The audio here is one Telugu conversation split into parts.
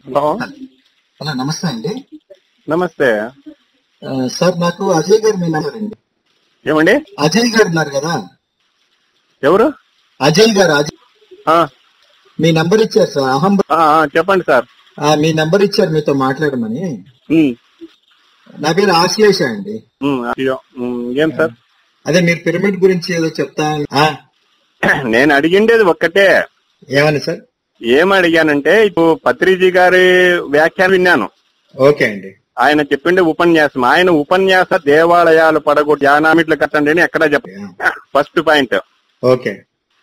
హలో హలో నమస్తే అండి నమస్తే ఆ, సార్ నాకు అజయ్ గారు మీ నంబర్ అండి ఏమండి అజయ్ గారు ఉన్నారు కదా ఎవరు అజయ్ గారు అజయ్ ఆ, మీ నంబర్ ఇచ్చారు సార్ అహం ఆ, ఆ, చెప్పండి సార్ ఆ, మీ నంబర్ ఇచ్చారు మీతో మాట్లాడమని ఉమ్, నా పేరు ఆశ్లేష అండి ఉమ్, అయ్యో ఉమ్, ఏం సార్ అదే మీరు పిరమిడ్ గురించి ఏదో చెప్తా ఆ, నేను అడిగిండేది ఒక్కటే ఏమని సార్ ఏం అడిగానంటే ఇప్పుడు పత్రిజీ గారి వ్యాఖ్యానం విన్నాను ఓకే అండి ఆయన చెప్పిండే ఉపన్యాసం ఆయన ఉపన్యాస దేవాలయాలు పడగొట్టి ధ్యానామిట్లు కట్టండి అని ఎక్కడ చెప్ప ఫస్ట్ పాయింట్ ఓకే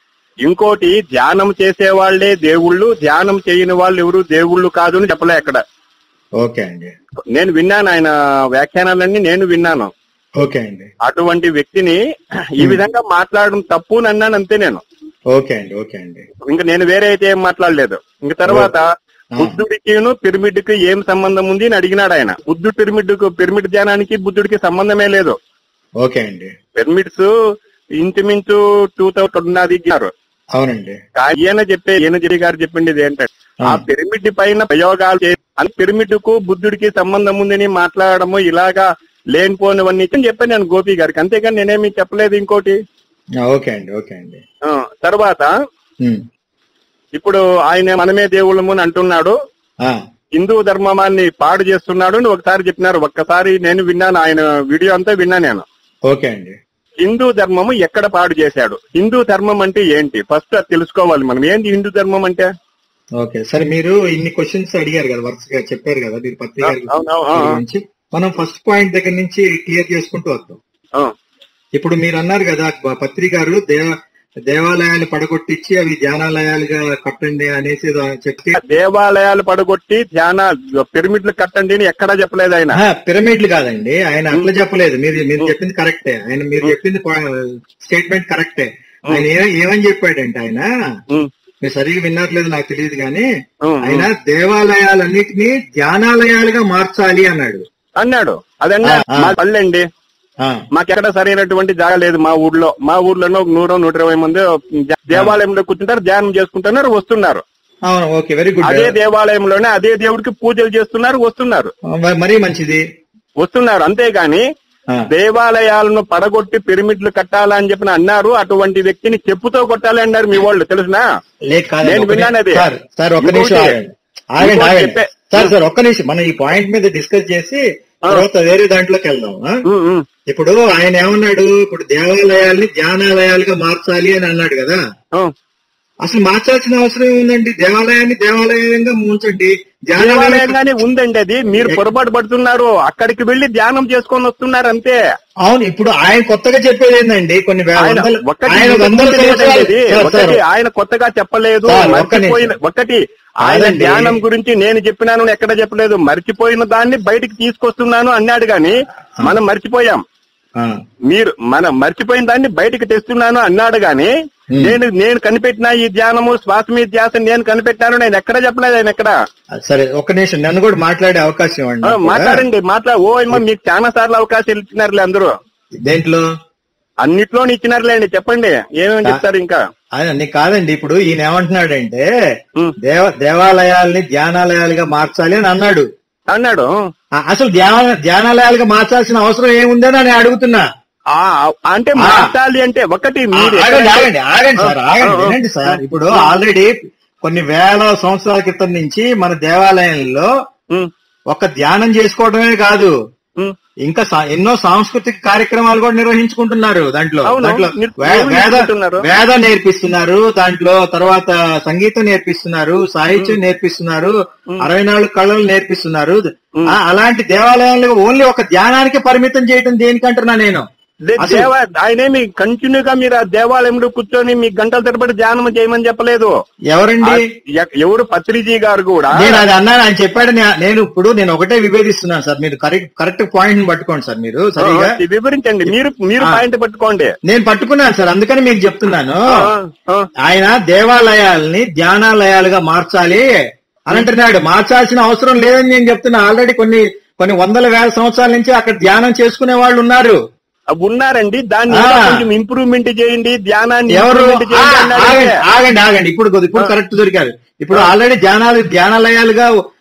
ఇంకోటి ధ్యానం చేసే వాళ్ళే దేవుళ్ళు ధ్యానం చేయని వాళ్ళు ఎవరు దేవుళ్ళు కాదు అని చెప్పలే అక్కడ ఓకే అండి నేను విన్నాను ఆయన వ్యాఖ్యానాలన్నీ నేను విన్నాను ఓకే అండి అటువంటి వ్యక్తిని ఈ విధంగా మాట్లాడడం తప్పు అని అన్నాను అంతే నేను ఓకే అండి ఓకే అండి ఇంకా నేను వేరే అయితే ఏం మాట్లాడలేదు ఇంక తర్వాత బుద్ధుడికిను పిరమిడ్ కి ఏం సంబంధం ఉంది అని అడిగినాడు ఆయన బుద్ధుడు పిరమిడ్ పిరమిడ్ ధ్యానానికి బుద్ధుడికి సంబంధమే లేదు ఓకే అండి పిరమిడ్స్ ఇంచుమించు టూ థౌసండ్ ఉన్నది ఇచ్చినారు అవునండి కానీ ఈయన చెప్పే ఈయన జరి గారు చెప్పింది ఏంటంటే ఆ పిరమిడ్ పైన ప్రయోగాలు చే అని పిరమిడ్ కు బుద్ధుడికి సంబంధం ఉందని మాట్లాడము ఇలాగా లేనిపోనివన్నీ అని చెప్పాను నేను గోపి గారికి అంతేగాని నేనేమి చెప్పలేదు ఇంకోటి ఆ, ఓకే అండి ఓకే అండి ఆ, తర్వాత ఉమ్. ఇప్పుడు ఆయన మనమే దేవుళ్ళము అని అంటున్నాడు ఆ, హిందూ ధర్మాన్ని పాడు చేస్తున్నాడు అని ఒకసారి చెప్పినారు ఒక్కసారి నేను విన్నాను ఆయన వీడియో అంతా విన్నా నేను ఓకే అండి హిందూ ధర్మము ఎక్కడ పాడు చేశాడు హిందూ ధర్మం అంటే ఏంటి ఫస్ట్ అది తెలుసుకోవాలి మనం ఏంటి హిందూ ధర్మం అంటే ఓకే సరే మీరు ఇన్ని క్వశ్చన్స్ అడిగారు కదా వరుసగా చెప్పారు కదా మీరు పత్రిక అవును, అవును, అవును. గురించి మనం ఫస్ట్ పాయింట్ దగ్గర నుంచి క్లియర్ చేసుకుంటూ వద్దాం ఆ, ఇప్పుడు మీరు అన్నారు కదా ప- పత్రి గారు దేవ దేవాలయాలు పడగొట్టించి అవి ధ్యానాలయాలుగా కట్టండి అనేసి ఏదో చెప్తే దేవాలయాలు పడగొట్టి ధ్యాన పిరమిడ్లు కట్టండి అని ఎక్కడా చెప్పలేదు ఆయన ఆహా, పిరమిడ్లు కాదండి ఆయన అట్లా చెప్పలేదు మీరు మీరు చెప్పింది కరెక్టే ఆయన మీరు చెప్పింది స్టేట్మెంట్ కరెక్టే ఆయన ఏ- ఏమని చెప్పాడంటే ఆయన ఉమ్, మీరు సరిగా విన్నట్లేదు నాకు తెలియదు కానీ ఉమ్, ఆయన దేవాలయాలన్నిటినీ ధ్యానాలయాలుగా మార్చాలి అన్నాడు అన్నాడు అదన్నా ఆ, ఆ. మా పల్లెండి ఆ, మాకెక్కడ సరైనటువంటి జాగా లేదు మా ఊర్లో మా ఊర్లోనో ఒక నూరు నూట ఇరవై మంది దే- దేవాలయంలో కూర్చుంటారు ధ్యానం చేసుకుంటున్నారు వస్తున్నారు అవును ఓకే వెరీ గుడ్ అదే దేవాలయంలోనే అదే దేవుడికి పూజలు చేస్తున్నారు వస్తున్నారు మరీ మంచిది వస్తున్నారు అంతేగాని ఆ, దేవాలయాలను పడగొట్టి పిరమిడ్లు కట్టాలని చెప్పిన అన్నారు అటువంటి వ్యక్తిని చెప్పుతో కొట్టాలి అన్నారు మీ వాళ్ళు తెలుసునా లేదు కాదండి, నేను ఒక విన్నాను నిమిషం. అది. సార్ సార్ ఒక్క ఇంకోటి- నిమిషం ఆగండి ఆగండి ఇంకోటి ఆగండి చెప్పే- సార్ సార్ ఒక్క నిమిషం మనం ఈ పాయింట్ మీద డిస్కస్ చేసి తర్వాత వేరే దాంట్లోకి వెళ్దాం ఆ? ఉమ్, ఉమ్. ఇప్పుడు ఆయన ఏమన్నాడు ఇప్పుడు దేవాలయాల్ని ధ్యానాలయాలుగా మార్చాలి అని అన్నాడు కదా ఉమ్. అసలు మార్చాల్సిన అవసరం ఏముందండి దేవాలయాన్ని దేవాలయంగా ఉంచండి ధ్యానాలయం దేవాలయంగానే ఉందండి అది మీరు పొరపాటు పడుతున్నారు అక్కడికి వెళ్లి ధ్యానం చేసుకొని వస్తున్నారు అంతే అవును ఇప్పుడు ఆయన కొత్తగా చెప్పేది ఏంటండి కొన్ని వేల ఆయన వందల- ఒక్కటి ఆయన ఇంతకు వందల ముందు సంవత్సరాలు- లేదండి. సార్, సార్, ఒకటి ఆయన కొత్తగా చెప్పలేదు సార్, ఒక్క మర్చిపోయిన నిమిషం. ఒకటి ఆయన కాదండి. ధ్యానం గురించి నేను చెప్పినాను అని ఎక్కడ చెప్పలేదు మర్చిపోయిన దాన్ని బయటికి తీసుకొస్తున్నాను అన్నాడు గాని మనం మర్చిపోయాం ఆ, మీరు మనం మర్చిపోయిన దాన్ని బయటికి తెస్తున్నాను అన్నాడు గాని నేను నేను కనిపెట్టిన ఈ ధ్యానము శ్వాస మీద ధ్యాస నేను కనిపెట్టాను నేను ఎక్కడ చెప్పలేదు ఆయన ఎక్కడ సరే ఒక్క నిమిషం నన్ను కూడా మాట్లాడే అవకాశం ఆ, ఇవ్వండి మాట్లాడండి మాట్లా ఓ అమ్మ మీకు చాలా సార్లు అవకాశాలు ఇచ్చినారులే అందరూ దేంట్లో అన్నిట్లోని ఇచ్చినారులేండి చెప్పండి ఏమేమి చెప్తారు ఇంకా ఆయన నీకు కాదండి ఇప్పుడు ఈయన ఏమంటున్నాడంటే ఉం. దేవ దేవాలయాల్ని ధ్యానాలయాలుగా మార్చాలి అని అన్నాడు అన్నాడు ఆ, అసలు ధ్యాన ధ్యానాలయాలుగా మార్చాల్సిన అవసరం ఏముందని నేను అడుగుతున్నా ఆ అంటే ఆ. మార్చాలి అంటే ఒకటి ఆ, మీరు ఆగండి ఎక్కడైతే- ఆగండి ఆగండి సార్ ఆగండి ఆ, ఆ. వినండి సార్ ఇప్పుడు ఆల్రెడీ కొన్ని వేల సంవత్సరాల క్రితం నుంచి మన దేవాలయంలో ఉమ్, ఒక ధ్యానం చేసుకోవడమే కాదు ఉమ్. ఇంకా సా- ఎన్నో సాంస్కృతిక కార్యక్రమాలు కూడా నిర్వహించుకుంటున్నారు దాంట్లో అవును, దాంట్లో నిర్- వే- వేద నిర్వహించుకుంటున్నారు. వేద నేర్పిస్తున్నారు దాంట్లో తర్వాత సంగీతం నేర్పిస్తున్నారు సాహిత్యం నేర్పిస్తున్నారు అరవై నాలుగు కళలు నేర్పిస్తున్నారు ఆ, అలాంటి దేవాలయాలు ఓన్లీ ఒక ధ్యానానికి పరిమితం చేయటం దేనికంటున్నా నేను దే- అసలు- దేవ ఆయనేమి కంటిన్యూగా మీరు ఆ దేవాలయంలో కూర్చొని మీ గంటల తరబడి ధ్యానం చేయమని చెప్పలేదు ఎవరండి ఎ- ఎవరు పత్రిజీ గారు కూడా నేను అది అన్నాను ఆయన చెప్పాడు నే- నేను ఇప్పుడు నేను ఒకటే విభేదిస్తున్నాను సార్ మీరు కరెక్ట్ కరెక్ట్ పాయింట్ పట్టుకోండి సార్ మీరు సరిగా ఆ, వివరించండి మీరు మీరు ఆ. పాయింట్ పట్టుకోండి నేను పట్టుకున్నాను సార్ అందుకని మీకు చెప్తున్నాను ఆ, ఆ. ఆయన దేవాలయాల్ని ధ్యానాలయాలుగా మార్చాలి అని అంటున్నాడు మార్చాల్సిన అవసరం లేదని నేను చెప్తున్నా ఆల్రెడీ కొన్ని కొన్ని వందల వేల సంవత్సరాల నుంచి అక్కడ ధ్యానం చేసుకునే వాళ్ళు ఉన్నారు అవి ఉన్నారండి దాన్ని ఆ. ఇంకా కొంచెం ఇంప్రూవ్మెంట్ చేయండి ధ్యానాన్ని ఎవరు ఇంప్రూవ్మెంట్ ఆ, చేయండి అన్నాడు ఆగండి అంతే. ఆగండి ఆగండి ఇప్పుడు కొద్ది- ఇప్పుడు కరెక్ట్ దొరికారు ఇప్పుడు ఆల్రెడీ ధ్యానాలు ధ్యానాలయాలుగా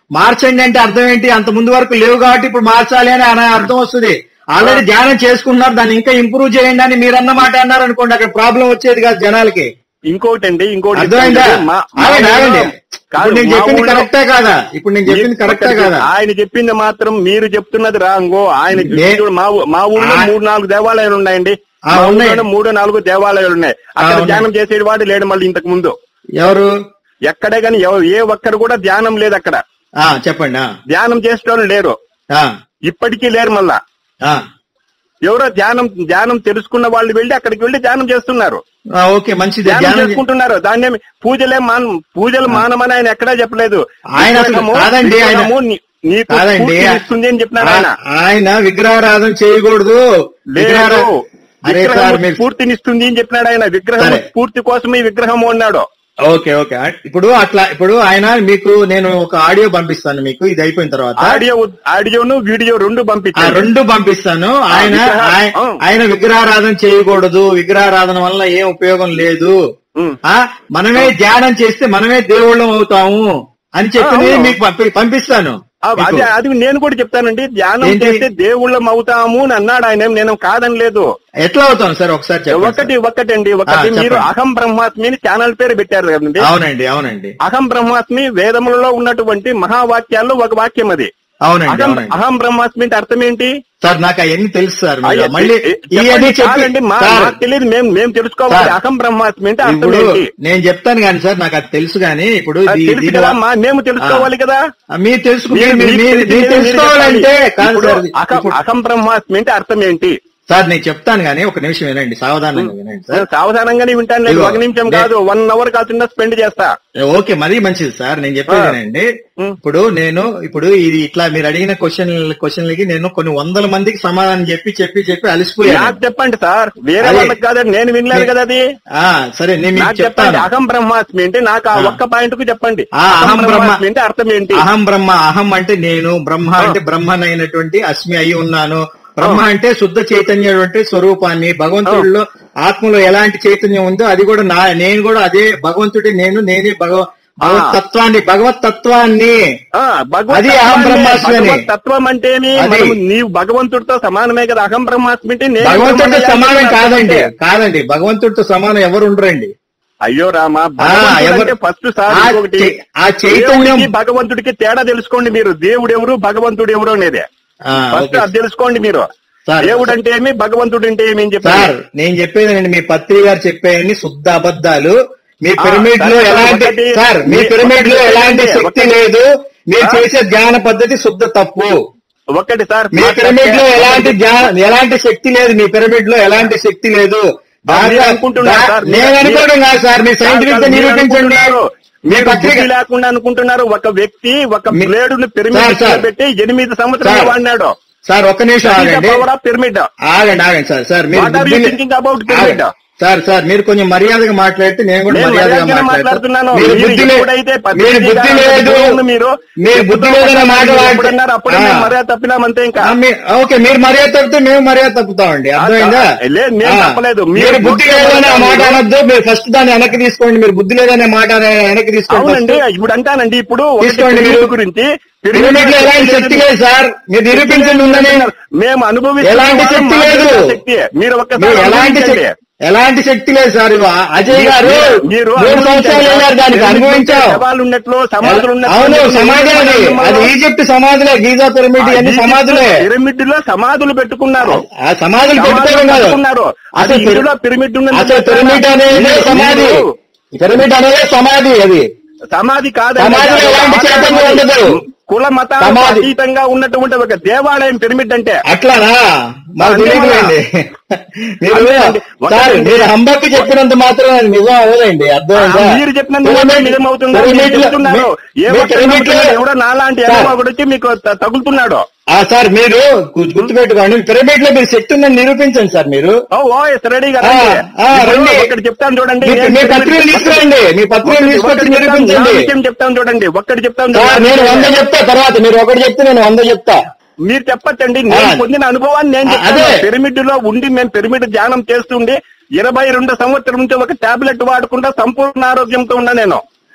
మార్చండి అంటే అర్థం ఏంటి అంత ముందు వరకు లేవు కాబట్టి ఇప్పుడు మార్చాలి అని అనే అర్థం వస్తుంది ఆల్రెడీ ధ్యానం చేసుకున్నారు దాన్ని ఇంకా ఇంప్రూవ్ చేయండి అని మీరు అన్న మాట అన్నారు అనుకోండి అక్కడ ప్రాబ్లం వచ్చేది కాదు జనాలకి ఇంకోటి అండి ఇంకోటి అర్థమైందా చెప్తాను. మా- మా ఆగండి ఆగండి ఊళ్ళో- కాదు, ఇప్పుడు నేను మా చెప్పింది ఊళ్ళో- కరెక్టే కాదా ఇప్పుడు నేను చెప్పింది మీరు కరెక్టే ఒక్కటి కాదా ఆయన చెప్పింది మాత్రం మీరు చెప్తున్నది రాంగో ఆయన నే- చూడు, మా ఊ- మా ఊళ్ళో ఆ- మూడు నాలుగు దేవాలయాలు ఉన్నాయండి ఆ, మా ఉన్నాయి. ఊళ్ళోనే మూడు నాలుగు దేవాలయాలు ఉన్నాయి అక్కడ ఉన్నాయి. ధ్యానం చేసేది వాడు లేడు మళ్ళీ ఇంతకు ముందు ఎవరు ఎక్కడే కానీ ఎవ- ఏ ఒక్కరు కూడా ధ్యానం లేదు అక్కడ ఆ చెప్పండి ఆ, ధ్యానం చేసేటోళ్ళు లేరు ఆ, ఇప్పటికీ లేరు మళ్ళా ఆ. ఎవరో ధ్యానం ధ్యానం తెలుసుకున్న వాళ్ళు వెళ్ళి అక్కడికి వెళ్ళి ధ్యానం చేస్తున్నారు ఆ, ఓకే మంచిది ధ్యానం ధ్యానం చే- చేసుకుంటున్నారు దాన్ని పూజలే మాన్ పూజలు మానమని ఆయన ఎక్కడా చెప్పలేదు ఆయన అసలు విగ్రహము- కాదండి, ఆయన- విగ్రహము నీ- నీకు కాదండి స్ఫూర్తిని ఇస్తుంది అని చెప్పినాడు ఆయన ఆ- ఆయన విగ్రహారాధన చేయకూడదు లేదు విగ్రహారా- అరే సార్ విగ్రహము మీరు స్ఫూర్తినిస్తుంది అని చెప్పినాడు ఆయన విగ్రహం సరే. స్ఫూర్తి కోసం ఈ విగ్రహము అన్నాడు ఓకే ఓకే ఇప్పుడు అట్లా ఇప్పుడు ఆయన మీకు నేను ఒక ఆడియో పంపిస్తాను మీకు ఇది అయిపోయిన తర్వాత ఆడియో ఆడియోను వీడియో రెండు ఆ పంపించారు రెండు పంపిస్తాను ఆయన విగ్రహ- ఆయ- ఆ. ఆయన విగ్రహారాధన చేయకూడదు విగ్రహారాధన వల్ల ఏం ఉపయోగం లేదు ఉమ్. ఆ మనమే ధ్యానం చేస్తే మనమే దేవుళ్ళం అవుతాము అని చెప్పింది ఆ, అవును. మీకు పంపి- పంపిస్తాను ఆ, మీకు. అది అది నేను కూడా చెప్తానండి ధ్యానం ఏంటి? చేస్తే దేవుళ్ళం అవుతాము అని అన్నాడు ఆయన నేను కాదని లేదు ఎట్లా అవుతాం సార్ ఒకసారి చెప్పండి ఒకటి ఒకటండి ఒకటి ఆ, చెప్పండి. మీరు అహం బ్రహ్మాస్మి అని ఛానల్ పేరు పెట్టారు కదండి అవునండి అవునండి అహం బ్రహ్మాస్మి వేదములలో ఉన్నటువంటి మహావాక్యాల్లో ఒక వాక్యం అది అవునండి అహం అవునండి అహం బ్రహ్మాస్మి అంటే అర్థం ఏంటి సార్ నాకు అవన్నీ తెలుసు సార్ మీరు అయ్య, మళ్ళీ ఏ- ఏ- ఇవన్నీ చెప్పండి, కాదండి, చెప్పి మా- సార్, మాకు తెలియదు మేము మేము తెలుసుకోవాలి సార్, అహం బ్రహ్మాస్మి అంటే అర్థం ఇప్పుడు ఏంటి నేను చెప్తాను కానీ సార్ నాకు అది తెలుసు కానీ ఇప్పుడు అది దీ- తెలుసు దీని కదా వల్ల- మా- మేము తెలుసుకోవాలి కదా ఆ, మీరు తెలుసుకు మీరు- మీరు- మీరు- మీరు మీరు తెలిసిందే మీరు తెలుసుకోవాలంటే చెప్పాలి. కాదు ఇప్పుడు సార్ అహం- ఇప్పుడు- అహం బ్రహ్మాస్మి అంటే అర్థం ఏంటి సార్ నేను చెప్తాను కానీ ఒక నిమిషం వినండి సావధానంగా వినండి సార్ నేను సావధానంగానే వింటాను లేదు ఇదిగో, ఒక నిమిషం నే- కాదు వన్ అవర్ కాకుండా స్పెండ్ చేస్తా ఓకే మరీ మంచిది సార్ నేను చెప్పేది ఆ. వినండి ఉం. ఇప్పుడు నేను ఇప్పుడు ఇది ఇట్లా మీరు అడిగిన క్వశ్చన్ క్వశ్చన్లకి నేను కొన్ని వందల మందికి సమాధానం చెప్పి చెప్పి చెప్పి అలసిపోయాను నాకు చెప్పండి సార్ వేరే అదే. వాళ్ళకి కాదండి నేను వినలేదు కదా అది ఆ సరే నేను మీకు నాకు చెప్పండి చెప్తాను అహం బ్రహ్మాస్మి అంటే నాకు ఆ ఆ. ఒక్క పాయింట్ కు చెప్పండి ఆ, అహం బ్రహ్మ- బ్రహ్మాస్మి అంటే అర్థం ఏంటి అహం బ్రహ్మ అహం అంటే నేను బ్రహ్మ అంటే బ్రహ్మనైనటువంటి అస్మి అయి ఉన్నాను బ్రహ్మ అంటే శుద్ధ చైతన్యం అంటే స్వరూపాన్ని భగవంతుడిలో ఆత్మలో ఎలాంటి చైతన్యం ఉందో అది కూడా నా నేను కూడా అదే భగవంతుడి నేను నేనే భగవ భగవత్ తత్వాన్ని భగవత్ తత్వాన్ని ఆ, భగవత్ అది అహం తత్వాన్ని- బ్రహ్మాస్మి అని. భగవత్ తత్వం అంటే ఏమి? అది. మనము నీవు భగవంతుడితో సమానమే కదా అహం బ్రహ్మాస్మి అంటే నేను భగవంతుడితో బ్రహ్మయ్య సమానం అంటున్నా కాదండి అంటే. కాదండి భగవంతుడితో సమానం ఎవరు ఉండరండి అయ్యో రామా ఎవరు- ఫస్ట్ సార్ ఆ ఇంకొకటి చై- ఆ చైతన్యం- దేవుడికి భగవంతుడికి తేడా తెలుసుకోండి మీరు దేవుడు ఎవరు భగవంతుడు ఎవరు అనేది ఆ, ఫస్ట్ ఓకే. అది తెలుసుకోండి మీరు సార్, దేవుడు అంటే ఏమి భగవంతుడు అంటే ఏమి అని చెప్పి సార్ నేను చెప్పేది మీ పత్రి గారు చెప్పేయన్ని శుద్ధ అబద్ధాలు మీ ఆ, పిరమిడ్ లో సరే, ఎలాంటి ఒకటి- సార్ మీ మీ- పిరమిడ్ లో ఒకటి ఎలాంటి చెప్పండి, శక్తి ఒకటి- లేదు మీరు ఆ? చేసే ధ్యాన పద్ధతి శుద్ధ తప్పు ఒక్కటి సార్ మీ పిరమిడ్ లో ఎలాంటి ధ్యాన ఎలాంటి శక్తి లేదు మీ పిరమిడ్ లో ఎలాంటి శక్తి లేదు దాంట్లో- మీరు అనుకుంటున్నారు దా- సార్, నేను మీరు- అనుకోవడం కాదు సార్ మీ సైంటిఫిక్ గా మీరు నిరూపించండి అనుకుంటున్నారు. మీ మీరు పత్రిక బుద్ధి లేకుండా అనుకుంటున్నారు ఒక వ్యక్తి ఒక మీ- బ్లేడును సార్, పిరమిడ్ సార్. పెట్టి ఎనిమిది సంవత్సరాలు సార్. వాడినాడు సార్ ఒక్క నిమిషం ఆగండి పవర్ ఆఫ్ పిరమిడ్ ఆగండి ఆగండి సార్ సార్ మీరు What are you బుద్ధి లే- thinking about pyramid? ఆగండి. సార్ సార్ మీరు కొంచెం మర్యాదగా మాట్లాడితే నేను కూడా నేను మర్యాదగా మర్యాదగానే మాట్లాడతాను మాట్లాడుతున్నాను మీరు మీరు బుద్ధి లే- ఎప్పుడైతే పత్రిక మీరు బుద్ధి గారు లేదు దేవుణ్ణి మీరు మీరు బుద్ధి లేదనే మాట ఎప్పుడన్నారు అప్పుడే మేము మర్యాద తప్పినామంతే ఇంకా ఆ, మీ- ఓకే మీరు మర్యాద తప్పితే మేము మర్యాద తప్పుతామండి అర్థమైందా ఆ, లేదు, నేను ఆ, తప్పలేదు. మీరు మీరు బుద్ధి బుద్ధి లేదనే ఆ మాట లేదు. అనొద్దు మీరు ఫస్ట్ దాన్ని వెనక్కి తీసుకోండి మీరు బుద్ధి లేదనే మాట వెనక్కి తీసుకోండి అవునండి first. ఇప్పుడు అంటానండి ఇప్పుడు ఒకటి తీసుకోండి పిరమిడ్ మీరు. గురించి పిరమిడ్ లో ఎలాంటి శక్తి లేదు సార్ మీరు నిరూపించండి ఉందని మేము అనుభవిస్తున్న ఎలాంటి వాళ్ళం శక్తి మాకు లేదు. తెలుసు శక్తి మీరు ఒక్కసారి మీరు ఎలాంటి అనుభవించండి. శక్తి ఎలాంటి శక్తి లేదు సార్ ఇవ అజయ్ గారు మీరు- మీరు మూడు సంవత్సరాలు అనుభవించండి. వెళ్ళారు దానికి పిరమిడ్ అనుభవించాం శవాలు ఉన్నట్లు సమాధులు ఉన్నట్లు అవును మీరు సమాధి అది అది ఈజిప్ట్ సమాధులే గీజా పిరమిడ్ అన్ని సమాధులే పిరమిడ్ లో సమాధులు పెట్టుకున్నారు ఆ సమాధులు సమాధులు పెట్టుకోవడం కాదు పెట్టుకున్నారు. అది అసలు ఇందులో పిరమిడ్ ఉన్నది అసలు పిరమిడ్ అనేది మీరు- సమాధి మీరు- పిరమిడ్ అనేది సమాధి అది సమాధి కాదు సమాధిలో ఎలాంటి చైతన్యం ఉండదు. కుల మతాలకు సమాధి. అతీతంగా ఉన్నటువంటి ఒక దేవాలయం పిరమిడ్ అంటే అట్లానా మాకు అంతే తెలియదులేండి మీరు అంతేనండి. సార్ ఒకటండి. మీరు హంబక్కి చెప్పినంత మాత్రం అది నిజం అవ్వదండి అర్థమైందా ఆ, మీరు చెప్పినందుకు పిరమిడ్- నిజం అవుతుందా మీరు పిరమిడ్ లో- చెప్తున్నారు ఏ మీ ఒక్క పిరమిడ్ లో- ఎవడో నాలాంటి సార్, ఎవరో ఒకడు వచ్చి మీకు త- తగులుతున్నాడు ఆ సార్ మీరు గు- గుర్తుపెట్టుకోండి పిరమిడ్ లో మీరు శక్తి ఉందని నిరూపించండి సార్ మీరు ఓ ఓ ఎస్ రెడీగా ఆ, ఆ, రండి. ఒకటి చెప్తాను చూడండి మీ- నేను మీ పిరమిడ్ పత్రికలు తీసుకురండి మీ పత్రికలు ఒకటి- తీసుకొచ్చి ఒకటి చెప్తాను, నిరూపించండి నా విషయం చెప్తాను చూడండి ఒక్కటి చెప్తాను సార్ చూడండి. నేను వంద చెప్తా తర్వాత మీరు ఒకటి చెప్తే నేను వంద చెప్తా మీరు చెప్పచ్చండి నేను ఆ, పొందిన అనుభవాన్ని నేను ఆ, చెప్తాను అదే. పిరమిడ్ లో ఉండి మేము పిరమిడ్ ధ్యానం చేస్తుండి ఇరవై రెండు సంవత్సరం నుంచి ఒక టాబ్లెట్ వాడకుండా సంపూర్ణ ఆరోగ్యంతో ఉన్నా నేను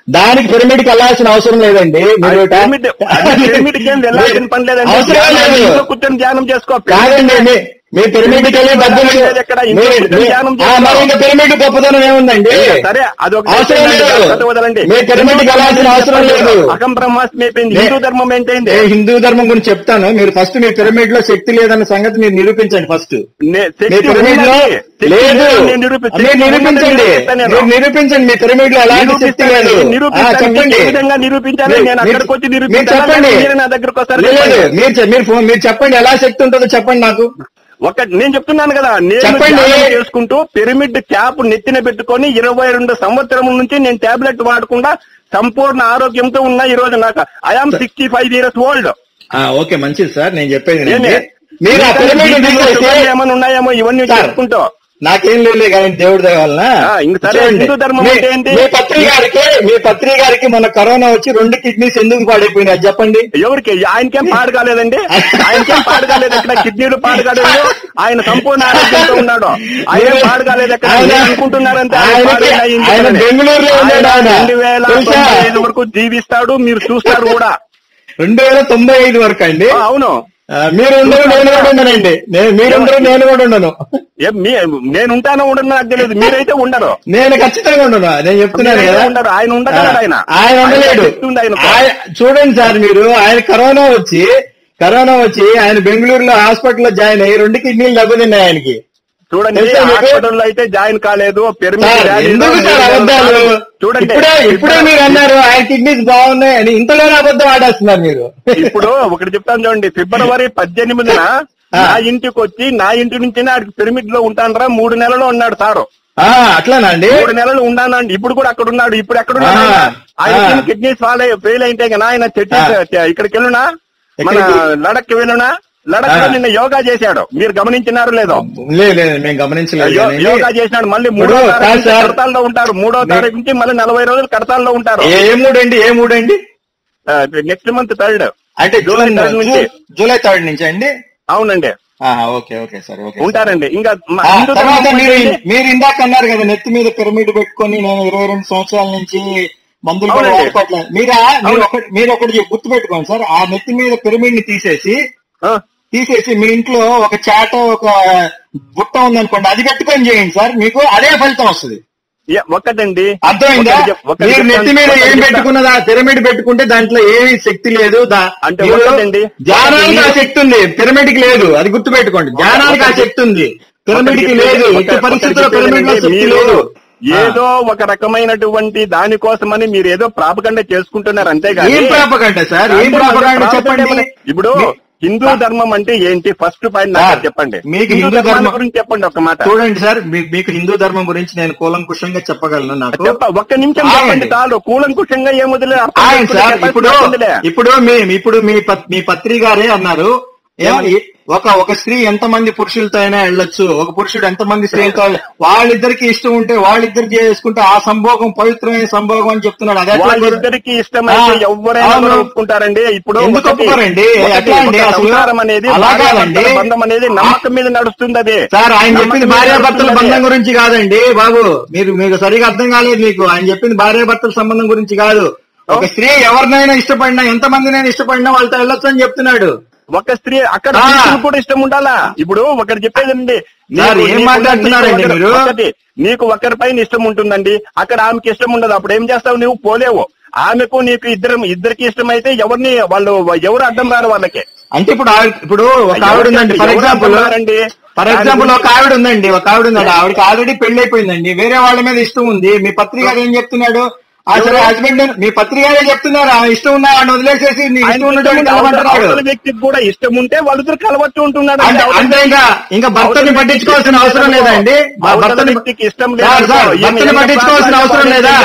దానికి పిరమిడ్ కి వెళ్ళాల్సిన అవసరం లేదండి మీరు అది పిరమిడ్ అది పిరమిడ్ కి ఏం వెళ్ళాల్సిన పని లేదండి అవసరం ధ్యానం లేదు. ఇంట్లో కూర్చొని ధ్యానం చేసుకో కాదండి మీ- మీ పిరమిడ్ కి వెళ్ళి డబ్బులు లేదు ఎక్కడ, ఇంట్లో మీ- కూర్చొని మీ- ధ్యానం ఆ, చేసుకో. మరి ఇంకా పిరమిడ్ గొప్పతనం ఏముందండి సరే అదొక అవసరం లేదు వదలండి మీ పిరమిడ్ కి వెళ్ళాల్సిన అవసరం లేదు అహం బ్రహ్మాస్మి అయిపోయింది నే- హిందూ ధర్మం ఏంటైంది ఏ హిందూ ధర్మం గురించి చెప్తాను మీరు ఫస్ట్ మీ పిరమిడ్ లో శక్తి లేదన్న సంగతి మీరు నిరూపించండి ఫస్ట్ నే- మీ శక్తి పిరమిడ్ లో ఉన్నది. శక్తి లేదు లేదని నేను నిరూపి- మీరు శక్తి ఉన్నదని నిరూపించండి నిరూపిస్తాను నేను. మీరు నిరూపించండి మీ పిరమిడ్ లో ఎలాంటి శక్తి లేదు నిరూపిస్తాను, ఆ, నిరూపిస్తాను. చెప్పండి మీకు ఏ విధంగా నిరూపించాలి మీరు- నేను మీరు- అక్కడికి వచ్చి మీరు నిరూపించాలా? చెప్పండి లేకపోతే మీరే నా దగ్గరకు వస్తారా? లేదు చెప్పండి. మీరు చె- మీరు ఫోన్ మీరు చెప్పండి ఎలా శక్తి ఉంటుందో చెప్పండి నాకు ఒక నేను చెప్తున్నాను కదా నేను చెప్పండి. ధ్యానం చేసుకుంటూ పిరమిడ్ క్యాప్ నెత్తిన పెట్టుకొని ఇరవై రెండు సంవత్సరం నుంచి నేను టాబ్లెట్ వాడకుండా సంపూర్ణ ఆరోగ్యంతో ఉన్నా ఈ రోజు నాకు I am sixty five years old ఆ, ఓకే మంచిది సార్ నేను చెప్పేది ఏమి? ఏంటి? మీరు ఆ పిరమిడ్ తీసేసి ఏమైనా ఉన్నాయేమో ఇవన్నీ సార్, చేసుకుంటూ నాకేం లేదు కానీ దేవుడి దయ వలన ఆ, ఇంక సరే, చూడండి, హిందూ ధర్మం మీ- అంటే ఏంటి? మీ పత్రి గారికి మీ పత్రి గారికి మన కరోనా వచ్చి రెండు కిడ్నీస్ ఎందుకు పాడైపోయినాయి అది చెప్పండి ఎవరికి ఆయనకేం పాడు కాలేదండి ఆయనకేం పాడు కాలేదు ఎక్కడ కిడ్నీలు పాడు కాలేదు ఆయన సంపూర్ణ ఆరోగ్యంతో ఉన్నాడు ఆయన ఏం పాడు కాలేదు ఎక్కడ ఆయన- మీరు అనుకుంటున్నారంటే ఆయన ఆయనకి- పాడు అయింది ఆయన అని. బెంగళూరులో ఉన్నాడు ఆయన. రెండు వేల తెలుసా? తొంభై ఐదు వరకు జీవిస్తాడు మీరు చూస్తారు కూడా రెండు వేల తొంభై ఐదు వరకు అండి ఆ, అవును ఆ, మీరుందరూ నేను కూడా ఉండనండి నేను మీరుందరూ నేను కూడా ఉండను ఏం మీ- నేను ఉంటానో ఉండను నాకు తెలియదు మీరైతే ఉండరు నేను ఖచ్చితంగా ఉండను నేను చెప్తున్నాను మీరైతే కదా ఉండరు ఆయన ఉండగలడు ఆయన ఆయన ఉండలేడు శక్తి ఉంది ఆయనకు. ఆయన- చూడండి సార్ మీరు ఆయన కరోనా వచ్చి కరోనా వచ్చి ఆయన బెంగళూరులో హాస్పిటల్లో జాయిన్ అయ్యి రెండు కిడ్నీలు దెబ్బతిన్నాయి ఆయనకి చూడండి తెలుసా మీకు? హాస్పిటల్లో అయితే జాయిన్ కాలేదు పిరమిడ్ సార్ ర్యాలీలో ఎందుకు సార్ నేను అబద్ధాలు చూడండి ఇప్పుడే ఇప్పుడే మీరు అన్నారు ఆయన కిడ్నీస్ బాగున్నాయి అని ఇంతలోనే అబద్ధం ఆడేస్తున్నారు మీరు ఇప్పుడు ఒకటి చెప్తాను చూడండి ఫిబ్రవరి పద్దెనిమిదిన ఆ. నా ఇంటికి వచ్చి నా ఇంటి నుంచి ఆడికి పిరమిడ్ లో ఉంటానరా మూడు నెలలు ఉన్నాడు సారు ఆ అట్లానా అండి మూడు నెలలు ఉన్నానండి ఇప్పుడు కూడా అక్కడ ఉన్నాడు ఇప్పుడు ఎక్కడ ఉన్నాడు ఆ. ఆయన? ఆయన ఆ. తిని కిడ్నీస్ ఫాల్ ఫెయిల్ అయితే కదా ఆయన చెట్టి ఆ. ఇక్కడికి వెళ్ళునా మన ఎక్కడికి? లడక్ వెళ్ళునా లడక్ లో ఆ. నిన్న యోగా చేశాడు మీరు గమనించినారు లేదో లేదు లేదు మేము గమనించలేదు యో- కానీ యోగా చేసినాడు మళ్ళీ ఇప్పుడు మూడో కాదు తారీఖు నుంచి సార్. కడతాల్లో ఉంటారు మూడో తారీఖు నుంచి మళ్ళీ నలభై రోజులు కడతాల్లో ఉంటారు ఏ ఏ మూడండి ఏ మూడండి నెక్స్ట్ మంత్ థర్డ్ అంటే జూలై జూలై థర్డ్ నుంచి జూలై థర్డ్ నుంచి అండి అవునండి ఆహా, okay okay sir okay sir. ఉంటారండి ఇంకా మ- ఆ, హిందూ తర్వాత ధర్మం మీరు ఏంటి? మీరు ఇందాక అన్నారు కదా నెత్తి మీద పిరమిడ్ పెట్టుకొని నేను ఇరవై రెండు సంవత్సరాల నుంచి మందులు కూడా అవునండి. వాడుకోవట్లేదు మీరు ఆ- మీరు అవును. ఒకటి మీరు ఒకటి గుర్తు పెట్టుకోండి సార్ ఆ నెత్తి మీద పిరమిడ్ ని తీసేసి ఆ, తీసేసి మీ ఇంట్లో ఒక చాట ఒక బుట్ట ఉందనుకోండి అది పెట్టుకొని చేయండి సార్ మీకు అదే ఫలితం వస్తుంది ఏ- ఒక్కటండి అర్థమైందా ఒకటి చెప్- ఒకటి మీరు నెత్తి చెప్తాను, మీద ఒకటి ఏం చెప్తా. పెట్టుకున్నదా పిరమిడ్ పెట్టుకుంటే దాంట్లో ఏమీ శక్తి లేదు దా- అంటే మీరు ఒకటండి. ధ్యానానికి ఆ ఒకటి శక్తి ఉంది పిరమిడ్ కి లేదు అది గుర్తు పెట్టుకోండి ధ్యానానికి ఆ ఒకటి- శక్తి ఉంది పిరమిడ్ కి ఒకటి లేదు చెప్పేది- ఎట్టి ఒకటి పరిస్థితుల్లో పిరమిడ్ లో చెప్పేది శక్తి మీరు లేదు ఏదో ఒక రకమైనటువంటి దానికోసమని మీరు ఏదో ప్రాపకండ చేసుకుంటున్నారు ఆ. అంతేగాని ఏం ప్రాపగంట సార్ ఏం అంటే ప్రాపగంట ప్రాపకండ చెప్పండి ఏమన్నా- ఇప్పుడు మీ- హిందూ ధర్మం అంటే ఏంటి ఫస్ట్ పాయింట్ నాకు సార్, చెప్పండి మీకు హిందూ హిందూ ధర్మాన్ని ధర్మం- గురించి చెప్పండి ఒక మాట చూడండి సార్ మీ- మీకు హిందూ ధర్మం గురించి నేను కూలంకుషంగా చెప్పగలను నాకు చెప్ప ఒక్క నిమిషం ఆగండి. చెప్పండి చాలు కూలంకుషంగా ఏముదిలే అర్థం ఆయన చేసుకునే సార్ capacity ఇప్పుడు నాకుందిలే. ఇప్పుడు మీ ఇప్పుడు మీ పత్- మీ పత్రి గారే అన్నారు ఏం- ఒక ఒక స్త్రీ ఎంత మంది పురుషులతో అయినా వెళ్ళొచ్చు ఒక పురుషుడు ఎంత మంది స్త్రీలతో వాళ్ళిద్దరికి ఇష్టం ఉంటే వాళ్ళిద్దరికి చేసుకుంటే ఆ సంభోగం పవిత్రమైన సంభోగం అని చెప్తున్నాడు అదే వాళ్ళిద్దరికి ఇష్టమైతే ఆ, ఎవరైనా అవును. కూడా ఒప్పుకుంటారండి ఇప్పుడు ఎందుకు ఒకటి- ఒప్పుకోరండి? ఒకటి- ఎట్లా అండి ఒక అసలు? సంసారం అనేది అలా భార్యాభర్తల కాదండి. బంధం అనేది నమ్మకం మీద నడుస్తుంది అది సార్ ఆయన నమ్మకం చెప్పింది మీద భార్యాభర్తల నడుస్తుంది బంధం అది. గురించి కాదండి బాబు మీరు మీకు సరిగా అర్థం కాలేదు మీకు ఆయన చెప్పింది భార్యాభర్తల సంబంధం గురించి కాదు ఒక స్త్రీ ఎవరినైనా ఇష్టపడినా ఎంత మందినైనా ఇష్టపడినా వాళ్ళతో వెళ్ళొచ్చు అని చెప్తున్నాడు ఒక స్త్రీ అక్కడ ఆ. పురుషులు కూడా ఇష్టం ఉండాలా ఇప్పుడు ఒకటి చెప్పేదండి సార్, ఏం మాట్లాడుతున్నారండి మీరు? నీకు ఒకరి పైన ఇష్టం ఉంటుందండి అక్కడ ఆమెకి ఇష్టం ఉండదు అప్పుడు ఏం చేస్తావు నువ్వు పోలేవు ఆమెకు నీకు ఇద్దరు ఇద్దరికి ఇష్టం అయితే ఎవరిని వాళ్ళు ఎవరు అడ్డం రారు వాళ్ళకి అంటే ఇప్పుడు ఆవిడ ఇప్పుడు ఒక ఆవిడ ఉందండి ఫర్ ఎవరు ఎగ్జాంపుల్ అడ్డున్నారండి? ఫర్ ఎగ్జాంపుల్ ఒక ఆవిడ ఉందండి ఒక ఆవిడ ఉందండి ఆవిడకి ఆల్రెడీ పెళ్లి అయిపోయిందండి వేరే వాళ్ళ మీద ఇష్టం ఉంది మీ పత్రిక ఏం చెప్తున్నాడు ఆ సరే హస్బెండ్ మీ పత్రికనే చెప్తున్నారు ఆమె ఇష్టం ఉన్నా ఆయన వదిలేసేసి నీ ఇష్టం ఉన్నట్టు కలవంటున్నాడు అవతల వ్యక్తికి కూడా ఇష్టం ఉంటే వాళ్ళిద్దరు కలవచ్చు ఉంటున్నాడు అంటే అంటే ఇంకా ఇంకా భర్తని పట్టించుకోవాల్సిన అవసరం లేదండి మా అవతల భర్తని వ్యక్తికి ఇష్టం సార్ సార్ లేదు భర్తని పట్టించుకోవాల్సిన అవసరం లేదా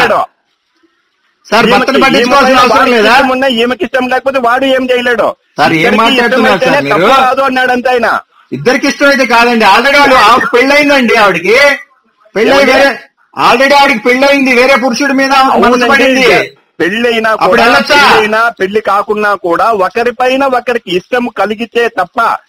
సార్ భర్తని పట్టించుకోవాల్సిన అవసరం లేదా ఉన్నా ఈమెకి ఇష్టం లేకపోతే వాడు ఏం చేయలేడు సార్, ఏం ఇద్దరికీ మాట్లాడుతున్నారు ఇష్టమైతేనే సార్ మీరు? తప్పు రాదు అన్నాడు అంత ఆయన ఇద్దరికి ఇష్టం అయితే కాదండి ఆల్రెడీ వాళ్ళు ఆవిడ పెళ్ళయిందండి ఆవిడకి పెళ్ళై ఏమండి? వేరే ఆల్రెడీ ఆవిడకి పెళ్ళయింది వేరే పురుషుడి మీద మనసు పడింది పెళ్ళైనా అప్పుడు కూడా వెళ్ళొచ్చా? పెళ్ళైనా పెళ్లి కాకున్నా కూడా ఒకరిపైన ఒకరికి ఇష్టం కలిగితే తప్ప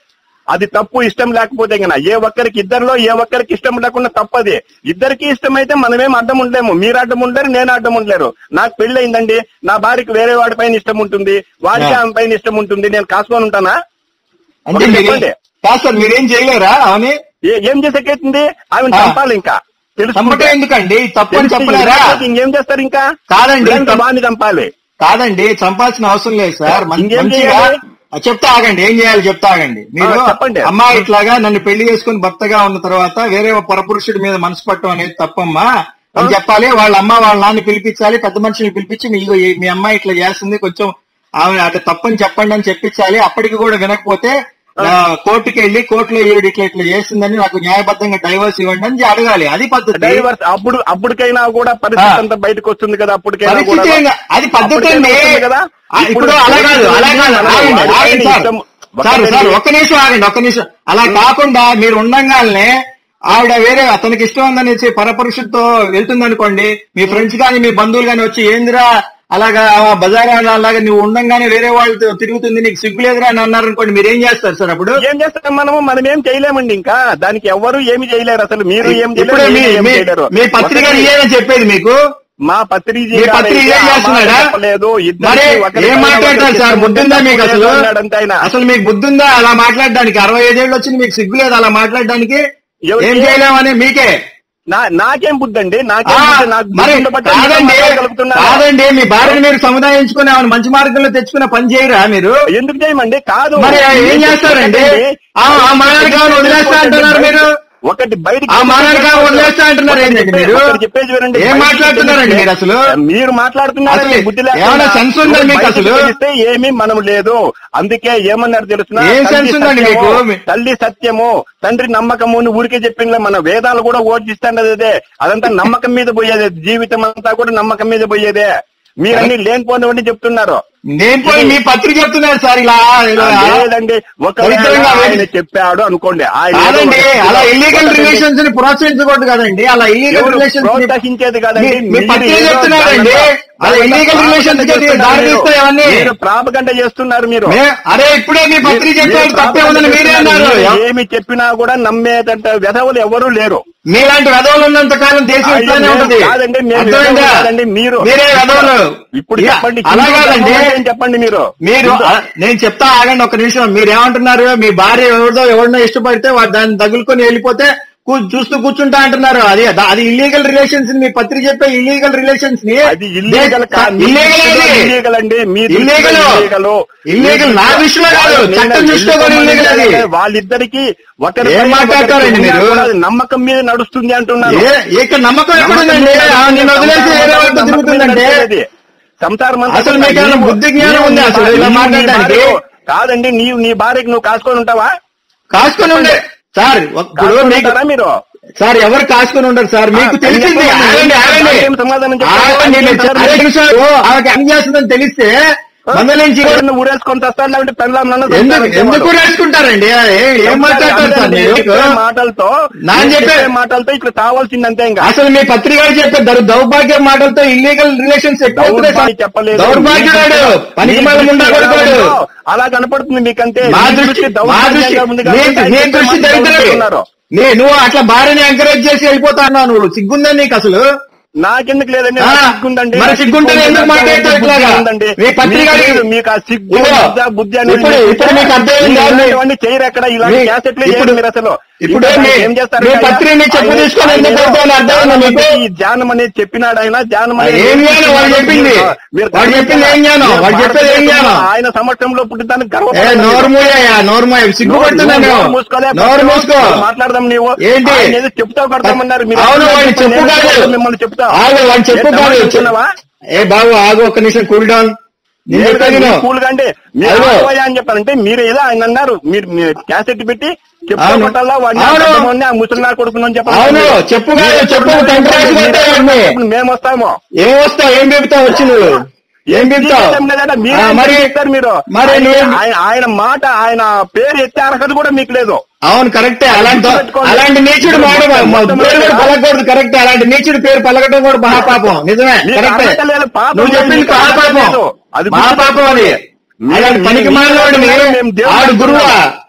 అది తప్పు ఇష్టం లేకపోతే గన ఏ ఒక్కరికి ఇద్దరిలో ఏ ఒక్కరికి ఇష్టం లేకుండా తప్పది ఇద్దరికి ఇష్టమైతే మనమేం అడ్డం ఉండలేము మీరు అడ్డం ఉండలేరు నేను అడ్డం ఉండలేరు నాకు పెళ్లి అయిందండి నా భార్యకి వేరే వాడి పైన ఇష్టం ఉంటుంది వాడికి ఆమె పైన ఇష్టం ఉంటుంది నేను కాసుకొని ఉంటానా అంటే ఒకటి మీరు చెప్పండి. కాదు సార్ మీరేం చేయలేరా అవని ఏ- ఏం చేసేకైతుంది ఆమెను ఆ. చంపాలి ఇంకా చంపటం తెలుసుకుంటే ఎందుకండి తప్పు అని తెలిసి చెప్పలేరా ఇంకేం చేస్తారు ఇంకా కాదండి, ఇలాంటి తప్పు- వాడిని చంపాలి కాదండి చంపాల్సిన అవసరం లేదు సార్ మం- ఇంకేం మంచిగా చేయాలి? ఆ, చెప్తా ఆగండి ఏం చేయాలి చెప్తా ఆగండి మీరు ఆ, చెప్పండి. అమ్మాయి ఇట్లాగా నన్ను పెళ్లి చేసుకుని భర్తగా ఉన్న తర్వాత వేరే ఒక పరపురుషుడి మీద మనసు పట్టడం అనేది తప్పమ్మా అని చెప్పాలి వాళ్ళ అమ్మ వాళ్ళ నాన్న పిలిపించాలి పెద్ద మనుషుల్ని పిలిపించి మీ ఇగో ఈ- మీ అమ్మాయి ఇట్లా చేస్తుంది కొంచెం ఆమె అట్లా తప్పని చెప్పండి అని చెప్పించాలి అప్పటికి కూడా వినకపోతే ఆ, కోర్టుకి వెళ్ళి కోర్టులో ఈవిడ ఇట్లా ఇట్లా చేస్తుందని నాకు న్యాయబద్ధంగా డైవర్స్ ఇవ్వండి అని అడగాలి అది పద్ధతి డైవర్స్ అప్పుడు అప్పటికైనా కూడా పరిస్థితి ఆ. అంతా బయటకు వస్తుంది కదా అప్పటికైనా పరిస్థితి కూడా ఏంగా? అది పద్ధతి అప్పటికైనా అండి వస్తుంది కదా ఆ, ఇప్పుడు అలా కాదు అలా కాదు ఆగండి, వాడి ఆగండి పైన సార్ ఇష్టం- సార్ ఒకటే సార్ ఒక్క నిమిషం ఆగండి ఒక్క నిమిషం అలా కాకుండా మీరు ఉండంగానే ఆవిడ వేరే అతనికి ఇష్టం ఉందని వచ్చి పరపురుషుడితో వెళ్తుంది అనుకోండి మీ ఫ్రెండ్స్ గాని మీ బంధువులు గాని వచ్చి ఏందిరా అలాగా ఆ బజార్ అలాగా నువ్వు ఉండంగానే వేరే వాళ్ళతో తిరుగుతుంది నీకు సిగ్గులేదురా అని అన్నారు అనుకోండి మీరు ఏం చేస్తారు సార్ అప్పుడు ఏం చేస్తాం మనము మనం ఏం చేయలేమండి ఇంకా దానికి ఎవరు ఏమి చేయలేరు అసలు మీరు ఏం ఇప్పుడు చేయలేరు మీ నేను ఏం మీ- చేయలేరు. మీ పత్రిక ఒకటి- ఇయ్యని చెప్పేది మీకు మా పత్రిక మీ పత్రిక ఏం చేస్తున్నాడా లేదు మరి ఏం మాట్లాడతారు సార్ బుద్ధుందా మీకు అసలు ఆయన అసలు మీకు బుద్ధుందా అలా మాట్లాడడానికి అరవై ఐదేళ్ళు వచ్చింది మీకు సిగ్గు లేదు అలా మాట్లాడడానికి ఎవరికి? ఏం చేయలేమని మీకే నా నాకేం బుద్ధి అండి ఆ, నాకేం బుద్ధి? నాకు మరి బుద్ధి ఉండబట్టే నేను కాదండి మాట్లాడగలుగుతున్నాను. కాదండి మీ భార్యను మీరు సముదాయించుకుని ఆమెను మంచి మార్గంలో తెచ్చుకునే పని చేయరా మీరు ఎందుకు చేయమండి కాదు మరి ఏం చేస్తారండి ఆ ఆ మానానికి ఆమెను వదిలేస్తా అంటున్నారు మీరు ఒకటి బయటికి ఆ మానానికి ఆమెను వదిలేస్తా అంటున్నారు ఏంటండి మీరు ఒకటి చెప్పేది వినండి ఏం బయటికి మాట్లాడుతున్నారండి మీరు అసలు మీరు మాట్లాడుతున్నారండి అసలు బుద్ధి లేకుండా. ఏమైనా సెన్స్ ఉందా మీకు బయటికి అసలు? తెలిస్తే ఏమీ మనం లేదు అందుకే ఏమన్నారు తెలుసిన ఏం సెన్స్ ఉందండి మీకు? తల్లి సత్యము తండ్రి నమ్మకము అని ఊరికే చెప్పింది మన వేదాలు కూడా ఓటిస్తాండది అదే అదంతా నమ్మకం మీద పోయేదే జీవితం అంతా కూడా నమ్మకం మీద పోయేదే మీరన్నీ లేనిపోనివన్నీ చెప్తున్నారు నేను పోయి మీ పత్రిక చెప్తున్నారు సార్ ఇలా ఇలా లేదండి ఒకవేళ పవిత్రంగా ఆయన చెప్పాడు అనుకోండి ఆయన ఏదో కాదండి ఒక- అలా ఇల్లీగల్ ఒకటి రిలేషన్స్ ని ప్రోత్సహించకూడదు కదండి అలా ఇల్లీగల్ ఎవరు రిలేషన్స్ ప్రోత్సహించేది కాదండి మీ మీరు పత్రిక ఏదో చెప్తున్నారండి దానంతా- అలా ఇల్లీగల్ దానంతా రిలేషన్స్ కి చేస్తున్నారు దారి మీరు. తీస్తాయి అవన్నీ మీరు ప్రాపగండ చేస్తున్నారు మీరు మే- అరే ఇప్పుడే మీ పత్రిక చెప్పారు తప్పే ఉందని మీరే అన్నారు మీరు ఏమి చెప్పినా కూడా నమ్మేటంత వెధవులు ఎవరు లేరు మీలాంటి వెధవులు ఉన్నంత కాలం దేశం అయ్యో, ఇట్లానే మేము ఉంటుంది కాదండి, మేము అర్థమైందా? వెధవులు కాదండి, మీరు మీరే వెధవులు ఇప్పుడు ఇక చెప్పండి అలా హిందూ కాదండి ధర్మం అంటే చెప్పండి మీరు మీరు హిందూ- ఆ, నేను చెప్తా ఆగండి ఒక నిమిషం మీరు ఏమంటున్నారు మీ భార్య ఎవరిదో ఎవరినో ఇష్టపడితే వాడు దాన్ని తగులుకొని వెళ్ళిపోతే కూ- చూస్తూ కూర్చుంటా అంటున్నారు అది అది ఇల్లీగల్ రిలేషన్స్ మీ పత్రిక చెప్పే ఇల్లీగల్ రిలేషన్స్ ని అది ఇల్లీగల్ ఇల్లీగల్ ఇల్లీగల్ అండి మీ ఇల్లీగల్ ఇల్లీగల్ నా దృష్టిలో కాదు చట్టం దృష్టిలో కూడా ఇల్లీగల్ అది వాళ్ళిద్దరికి ఒకరి ఏం పైన మాట్లాడతారండి ఒకరికి మీరు? ఉన్నా కూడా అది నమ్మకం మీద నడుస్తుంది అంటున్నాను ఏ- ఇక్కడ నమ్మకం ఎక్కడుందండి ఆ, నిన్ను వదిలేసి వేరే వాళ్ళతో నమ్మకం మీద తిరుగుతుందంటే నడిచేది. సంసారం అంతా అసలు మీకు ఏమైనా నీవు- బుద్ధి జ్ఞానం నీవు ఉందా నీ అసలు ఇలా భార్య- మాట్లాడడానికి? నీ భార్యకు- కాదండి నీవు నీ భార్యకి నువ్వు కాసుకొని ఉంటావా కాసుకొని ఉండే సార్ ఇప్పుడు కాసుకొని మీకు ఉంటారా మీరు సార్ ఎవరు కాసుకొని ఉండరు సార్ మీకు ఆ, తెలిసింది చెప్పండి. ఆగండి ఆగండి ఏం సమాధానం చెప్పండి? ఆగండి, ఏం మీరు చెప్పారు? అరే నిమిషాలు ఆమెకి అన్ని చేస్తుందని తెలిస్తే మందలించి ఎవరిని ఊరేసుకొని తెస్తాడు లేకపోతే పెళ్ళాం నన్ను ఎందుకు తెస్తాడు ఎందుకు అంటేవాడు. రాసుకుంటారండి ఏ- ఏం మాట్లాడతారు సార్ మీరు చెప్పే మాటలతో నాన్న నేను చెప్పే- చెప్పే మాటలతో ఇక్కడ కావాల్సింది అంతే ఇంకా అసలు మీ పత్రిక చెప్పే దౌ- దౌర్భాగ్య మాటలతో ఇల్లీగల్ రిలేషన్స్ ఎక్కువ అవుతున్నాయి సార్. దౌర్భాగ్యం చెప్పలేదు దౌర్భాగ్యుడాడు పనికి మీ మాల దృష్టి ముండా ఎలా కొడుకోడు ఉందో అలా కనపడుతుంది మీకంటే మా మీ దృష్టి మా దౌర్భాగ్యంగా దృష్టి ఉంది నీ కాబట్టి నీ ఆయన దృష్టి చెప్పే మాటలు దరిద్రుడు ఉన్నారు. నీ నువ్వు అట్లా భార్యని ఎంకరేజ్ చేసి వెళ్ళిపోతా అన్నావు నువ్వు సిగ్గుందా నీకు అసలు నాకెందుకు లేదండి ఆ, నాకు సిగ్గుందండి మరి నాకు సిగ్గుంటే సిగ్గు ఎందుకు ఉంది, మాట్లాడతావు బుద్ధి ఇట్లాగా? ఉందండి. మీ పత్రిక మీకు అడిగి- లేదు, మీకు ఆ సిగ్గు ఇదిగో, లజ్జ, బుద్ధి అనేది ఇప్పుడు- మీకు ఇప్పుడు మీకు అర్థమైందా? మీరు ఇలాంటివన్నీ చేయరు ఎక్కడ ఇలాంటి మీ- క్యాసెట్లు ఇప్పుడు- చేయరు మీరు అసలు ఇప్పుడు ఇంకా మీ- ఏం చేస్తారు మీ ఇంకా? పత్రికని చెప్పు ఆయన- తీసుకొని ఆయన ఎందుకు ఏదో వెళ్తావు? అర్థమైందా మీకు? ఈ ధ్యానం అనేది చెప్పినాడు ఆయన ధ్యానం ఆ, అనేది ఏం జ్ఞానం వాడు చెప్పింది? మీరు వాడు చెప్పింది ఏం జ్ఞానం? మీరు వాడు చెప్పేది ఏం జ్ఞానం? ఆయన సమక్షంలో పుట్టిదానికి ఏ గర్వపడాలి నోరు మూయయ్యా నోరు మూయ సిగ్గుపడుతున్నా నోరు నువ్వు మూసుకోలే, నోరు మూసుకో మాట్లాడదాం నీవు ఏంటి? ఆయన ఏదో చెప్తావు కడతామన్నారు మీరు అవును వాడిని చెప్పు నేను కాదు మిమ్మల్ని చెప్తా ఆగు వాడిని చెప్పు ఏ కాదు తమాషా ఏ బాబు ఆగు ఒక్క నిమిషం కూల్ డౌన్ నేను చెప్పేది విను. కూల్ గా అంటే మీరు అదిగో. ఆగవయ్యా అని చెప్పారంటే మీరు ఏదో ఆయన అన్నారు మీరు మీరు క్యాసెట్ పెట్టి అవును. చెప్పుకోవటల్లా వాడిని అవును. అబద్ధమని, ఆ ముసలినా కొడుకుని చెప్పాలి అవును, చెప్పు కాదు, చెప్పు, టెంపర్ రాసి కొట్టావు వాడిని. మేము వస్తాము ఏం వస్తావు ఏం చెబుతావు వచ్చి నువ్వు ఏం చెబుతావు చేయటం లేదట, మీరే ఆ, మరి చెప్తారు మీరు మరి ఆయన- నువ్వు- ఆయన ఆయన మాట ఆయన పేరు ఎత్తే అర్హత కూడా మీకు లేదు అవును కరెక్టే అలాంటి గుర్తుపెట్టుకోండి. అలాంటి నీచుడు మాట మొత్తం పేరు కూడా మీద- పలకూడదు కరెక్టే అలాంటి నీచుడు పేరు పలకటం కూడా మహాపాపం నిజమే మీకు కరెక్టే అర్హత లేదు, పాపం నువ్వు లేదు, చెప్పింది మీకు అర్హత మహాపాపం లేదు. అది మహాపాపం అది మీరు- అలాంటి మీరు- పనికి మాలినవాడిని మేము దేవుడు ఆడు గురువా అనుకున్నాం.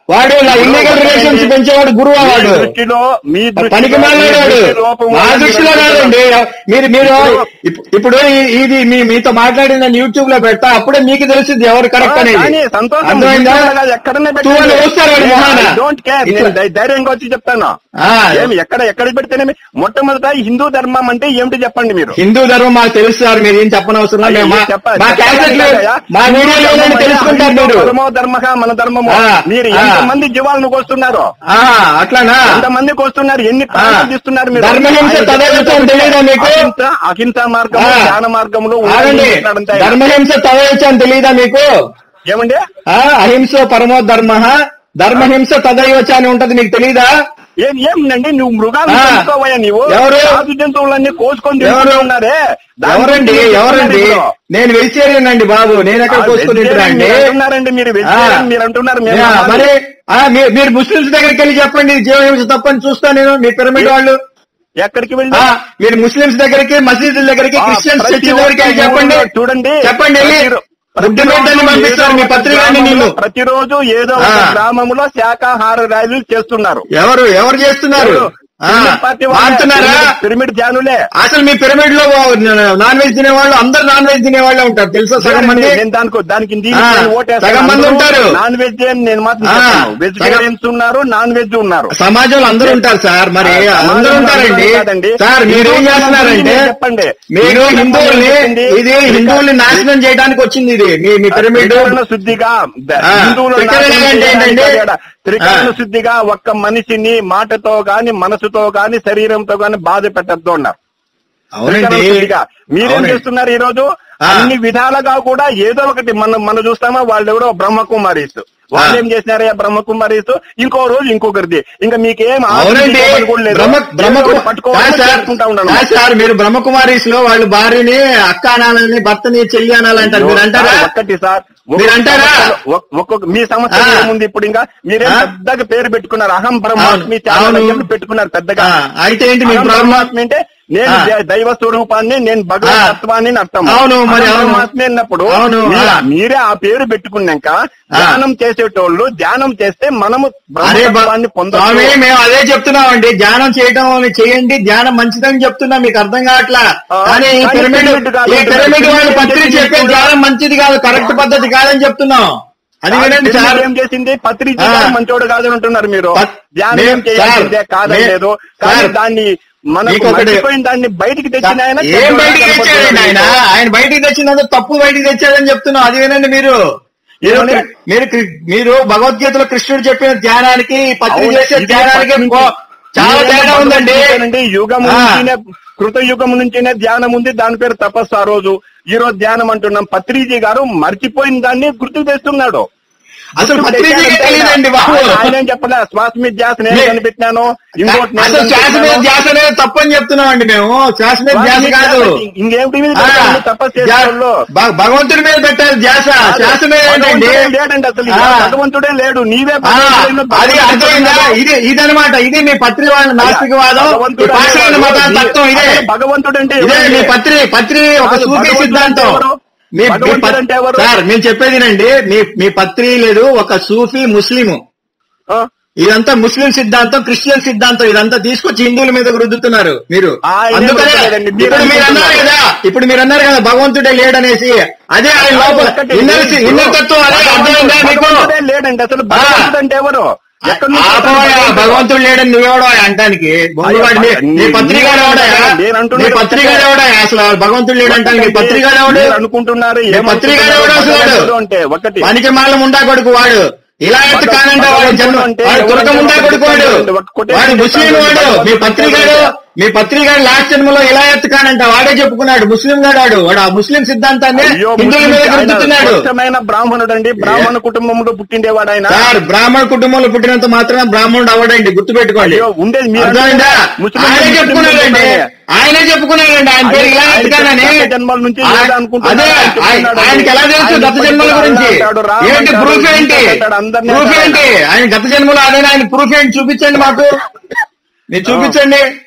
వాడు నా ఇల్లీగల్ రిలేషన్స్ పెంచేవాడు గురువా మీ వాడు దృష్టిలో మీ దృష్టిలో- పనికి మీ మాట్లాడాడు దృష్టి లోపం నా వల్ల దృష్టిలో మీరు కాదండి మీరు మీరు ఇప్- ఇప్పుడు ఈ- ఇది మీ మీతో మాట్లాడి నేను యూట్యూబ్ లో పెడతా అప్పుడే మీకు తెలుస్తుంది ఎవరు కరెక్ట్ కానీ అనేది సంతోషం అర్థమైందా ఉద్యోగాలు కాదు, ఎక్కడన్నా టూ అని వస్తారు వాడు మొహాన డోంట్ కేర్ ఇట్లా. నేను ధై- ధైర్యంగా వచ్చి చెప్తాను ఆ, ఏమి ఎక్కడ ఎక్కడ పెడితేనేమి మొట్టమొదట హిందూ ధర్మం అంటే ఏమిటి చెప్పండి మీరు హిందూ ధర్మం మాకు తెలుసు సార్ మీరు ఏం చెప్పనవసరం లేదు. మా- చెప్ప- మా క్యాసెట్లు చెప్పాలి మా వీడియోలోనే తెలుసుకుంటారు మీరు ధర్మో ధర్మక మన ధర్మము ఆ, మీరు ఆ. ఎంతమంది జీవాలను కోస్తున్నారు ఆ, అట్లానా ఎంతమందికి వస్తున్నారు ఎన్ని ప్రాణాలు తీస్తున్నారు మీరు ధర్మహింస ఆయన తదవితం తెలియదా మీకు? అహింస అహింస మార్గము ఆ. జ్ఞాన మార్గంలో ఆగండి ఉన్నదంతా ఆయన. ధర్మహింస తదవితం అని తెలియదా మీకు ఏమండి ఆ అహింస పరమో ధర్మ ధర్మహింస తదైవచ అని ఉంటది మీకు తెలీదా ఏం ఏమిటండి నువ్వు మృగాలు ఆ. పెంచుకోవయ్యా నీవు ఎవరు? సాధు జంతువులన్నీ కోసుకొని ఎవరు? తింటూ ఉన్నారే దాని ఎవరండి గురించి ఎవరండి చెప్తున్నారు నేను వెజిటేరియన్ అండి బాబు నేను ఎక్కడ ఇప్పుడు. కోసుకొని ఆ, తింటున్నా అండి మీరు అంటున్నారండి మీరు వెజిటేరియన్ మీరు అంటున్నారు మేము యా, నమ్మాలి. మరి ఆ, మీ- మీరు ముస్లింస్ దగ్గరికి వెళ్ళి చెప్పండి జీవహింస తప్పని చూస్తా నేను మీ పిరమిడ్ వాళ్ళు ఎక్కడికి వెళ్ళి ఆ, మీరు ముస్లింస్ దగ్గరికి మసీదుల దగ్గరికి ఆ, క్రిస్టియన్స్ ప్రతి చర్చి దగ్గరికి వెళ్ళి ఒక్క చెప్పండి ఊరిలో చూడండి చెప్పండి వెళ్ళి ప్రతి- గుడ్డు ప్రతిరోజు పెట్టని పంపిస్తారు మీ ఏదో ఒక పత్రికని గ్రామంలో- నీళ్ళు ప్రతిరోజు ఏదో ఒక ఆ. గ్రామంలో శాకాహార ర్యాలీలు చేస్తున్నారు ఎవరు ఎవరు చేస్తున్నారు ఆ, పిరమిడ్ పార్టీ వాళ్ళే, మారుతున్నారా పిరమిడ్- పిరమిడ్ ధ్యానులే అసలు మీ పిరమిడ్ లో నాన్ వెజ్ తినేవాళ్ళు అందరు నాన్ వెజ్ తినేవాళ్ళే ఉంటారు తెలుసా సగం మంది నేను దానికి దానికి దీనికి ఆ, నేను ఓటేస్తాను. సగం మంది అందరూ ఉంటారు. నాన్ వెజ్ అని నేను మాత్రం ఆ, చెప్పను. వెజిటేరియన్స్ ఉన్నారు నాన్ వెజ్ ఉన్నారు సమాజంలో అందరూ ఉంటారు సార్ మరి ఆ, సమాజంలో అందరూ ఉంటారండి అందరూ కాదండి. సార్ మీరు ఏం హిందూ చేస్తున్నారంటే ధర్మం చెప్పండి. మీరు హిందూ హిందువుల్ని ధర్మం చెప్పండి. ఇది హిందువుల్ని నాశనం చేయడానికి వచ్చింది ఇది మీ మీ పిరమిడ్ త్రికరణ శుద్ధిగా ద- ఆ, హిందువులు త్రికరణ నాశనం అంటే చేయడానికి ఏంటండి? తేడా. త్రికరణ ఆ. శుద్ధిగా ఒక్క మనిషిని మాటతో గాని మనసుతో గాని శరీరంతో గాని బాధ పెట్టద్దు అన్నారు అవునండి త్రికరణ శుద్ధిగా మీరేం అవునండి. చేస్తున్నారు ఈ రోజు ఆ. అన్ని విధాలుగా కూడా ఏదో ఒకటి మనం మనం చూస్తామా వాళ్ళు ఎవరో బ్రహ్మకుమారీస్ వాళ్ళు ఏం చేసినారయ్యా బ్రహ్మకుమారీస్ ఇంకో రోజు ఇంకొకరిది ఇంకా మీకేం ఆశ అవునండి తీసుకోవాలని కూడా లేదు. బ్రహ్మ ఏదో బ్రహ్మ ఒకటి పట్టుకోవాలి, కాదు సార్ చేసుకుంటా ఉండాలి. కాదు సార్ మీరు బ్రహ్మకుమారీస్ లో వాళ్ళు భార్యని అక్క అనాలని భర్తని చెల్లి అనాలంటారు మీరు అంటారా సార్, ఒక్కటి సార్ ఒక్కొక్క మీరు అంటారా? సంస్థలో- ఒక్- ఒక్కొక్క మీ సంస్థ ఆ. ఏముంది ఇప్పుడు ఇంకా మీరేం ఆ. పెద్దగా పేరు పెట్టుకున్నారు అహం బ్రహ్మాస్మి అవును, చాలా అవును. దగ్గర పెట్టుకున్నారు పెద్దగా ఆ, అయితే ఏంటి మీ అహం ప్రాబ్లం బ్రహ్మాస్మి అంటే నేను ఆ. ద- దైవ స్వరూపాన్ని నేను భగవత్ ఆ. తత్వాన్ని అని అర్థం అవును, మరి అహం అవును. బ్రహ్మాస్మి అన్నప్పుడు అవును, మీరు- ఆ. మీరే ఆ పేరు పెట్టుకున్నాక ధ్యానం చేసేటోళ్ళు ధ్యానం చేస్తే మనము అరే బా- బ్రహ్మతత్వాన్ని స్వామి పొందవచ్చు మేము అదే చెప్తున్నామండి ధ్యానం చేయడం అని చేయండి ధ్యానం మంచిదని చెప్తున్నా మీకు అర్థం కావట్లా ఆ, కానీ ఈ కానీ పిరమిడ్ పిరమిడ్ కాదు. ఈ పిరమిడ్ వాళ్ళు పిరమిడ్ పత్రిక చేసింది చెప్పే కూడా- ధ్యానం మంచిది కాదు కరెక్ట్ పద్ధతి కాదని చెప్తున్నాం అది వినండి సార్ ఏం చేసింది పత్రిక ఆ. మంచోడు కాదని అంటున్నారు మీరు పత్- ధ్యానం మేము- ఏం చేయాల్సిందే సార్, కాదని మే- లేదు కానీ సార్, దాన్ని మనకు మీకు ఒకటి- మర్చిపోయిన దాన్ని బయటికి తెచ్చిన ఆయన ఏం చెడ్డోడు బయటికి కనపడుతున్నాడు తెచ్చాడండి ఆయన మీకు. ఆయన బయటికి తెచ్చినందుకు తప్పు బయటికి తెచ్చాడని చెప్తున్నాం అది వినండి మీరు మీరు ఏమండి? మీరు కృ- మీరు భగవద్గీతలో కృష్ణుడు చెప్పిన ధ్యానానికి ఈ పత్రిక అవును, చేసే ఇదే ధ్యానానికి పత్రిక పో- చాలా ఇదే తేడా ఉందండి భగవద్గీతేనండి. యుగం ఆ. నుంచినే కృత యుగం నుంచినే ధ్యానం ఉంది దాని పేరు తపస్సు ఆ రోజు ఈ రోజు ధ్యానం అంటున్నాం పత్రిజీ గారు మర్చిపోయిన దాన్ని గుర్తు తెస్తున్నాడు అసలు గుర్తు పత్రిక తెచ్చాడంటే తెలియదండి బాబు ఆయన- ఆయన ఏం చెప్పలే శ్వాస మీద ధ్యాస నేను మీ- కనిపెట్టినాను ఇంకోటి నేను అసలు శ్వాస మీద కనిపెట్టినాను. ధ్యాస అనేది తప్పని చెప్తున్నామండి మేము శ్వాస మీద ధ్యాస కాదు ఇంకేమిటి మీద ఆ, పెట్టాలి తపస్సు ధ్యా- చేసేవాళ్ళు భ- భగవంతుడి మీద పెట్టాలి ధ్యాస శ్వాస మీద ఏంటండి భగవంతుడే లేడండి అసలు ఆ. భగవంతుడే లేడు నీవే ఆ, భగవంతుడైన అది అర్థమైందా ఇది ఇదనమాట ఇది మీ పత్రిక నాస్తికవాదం ఈ భగవంతుడు పాషాణ అనేవాడు మత తత్వం ఇదే అసలు భగవంతుడు అంటే ఇదే ఎవరండి? మీ పత్రి పత్రి ఒక కాదు, సూఫీ భగవంతుడు సిద్ధాంతం అంటే ఎవరు? మీ మీ భగవంతుడు పత్- అంటే ఎవరు? సార్ మేము చెప్పేదినండి మీ మీ పత్రి లేదు ఒక సూఫీ ముస్లిము ఆ? ఇదంతా ముస్లిం సిద్ధాంతం క్రిస్టియన్ సిద్ధాంతం ఇదంతా తీసుకొచ్చి హిందువుల మీద రుద్దుతున్నారు మీరు ఆయనే అందుకనే రుద్దలేదండి, మీరు ఇప్పుడు మీరు అన్నారు అనుకుంటున్నారు. కదా ఇప్పుడు మీరు అన్నారు కదా భగవంతుడే లేడనేసి అదే ఆయన లోపల ఒక్కటి ఇన్నర్ సి- ఇన్నర్ తత్వం అదే అర్థమైందా మీకు భగవంతుడే లేడండి అసలు భగవంతుడు అంటే ఎవరు ఎక్కడి నుంచి ఆపవయ్యా, భగవంతుడు? భగవంతుడు లేడని నువ్వెవడో అంటానికి బొంగుగాడు నీ- అయ్యో, నీ నీ- పత్రికలు ఎవడయా నేను అంటున్నది నీ పత్రికలు ఎవడయా అసలు భగవంతుడు లేడంటానికి నీ పత్రికలు ఎవడు మీరు అనుకుంటున్నారు నీ పత్రికలు ఎవడు అసలు వాడు? భగవంతుడు అంటే ఒకటి పనికి మాల ముండా కొడుకు వాడు ఇలా ఎత్తు కానంటే వాడు జన్మ అంటే వాడు తురక ముండా కొడుకు వాడు ఒకటే వాడు ముస్లిం వాడు మీ పత్రికాడు మీ పత్రికాడు లాస్ట్ జన్మలో ఇలా ఎత్తు కానంట వాడే చెప్పుకున్నాడు ముస్లిం గాడు వాడు వాడు ఆ ముస్లిం సిద్ధాంతాన్ని అయ్యో హిందువుల మీద ముస్లిం ఆయన గుర్తున్నాడు స్వచ్ఛమైన బ్రాహ్మణుడు అండి బ్రాహ్మణ కుటుంబంలో పుట్టిండేవాడు ఆయన సార్ బ్రాహ్మణ కుటుంబంలో పుట్టినంత మాత్రం బ్రాహ్మణుడు అవడండి గుర్తుపెట్టుకోండి అయ్యో, ఉండేది మీరు అర్థమైందా ముస్లిం ఆయనే ముస్లిం చెప్పుకున్నాడండి ముస్లిం ఆయనే చెప్పుకున్నాడండి ఆయన పేరు ఇలా ఆయన ఎత్తుకానని గత జన్మల నుంచి ఆయన- ఏదో అనుకుంటున్నాడు, అదే ఆయన చెప్తున్నాడు. ఆయనకి ఎలా తెలుసు ఆయన గత జన్మల ఇప్పటికీ గురించి అల్లా అంటాడు, రామ్ ఏంటి అంటాడు, ప్రూఫ్ ఈసా ఏంటి అంటాడు, అందరినీ ప్రూఫ్ అంటాడు. ఏంటి ఆయన గత జన్మలో అదే ఆయన ప్రూఫ్ ఏంటి చూపించండి మాకు మీరు చూపించండి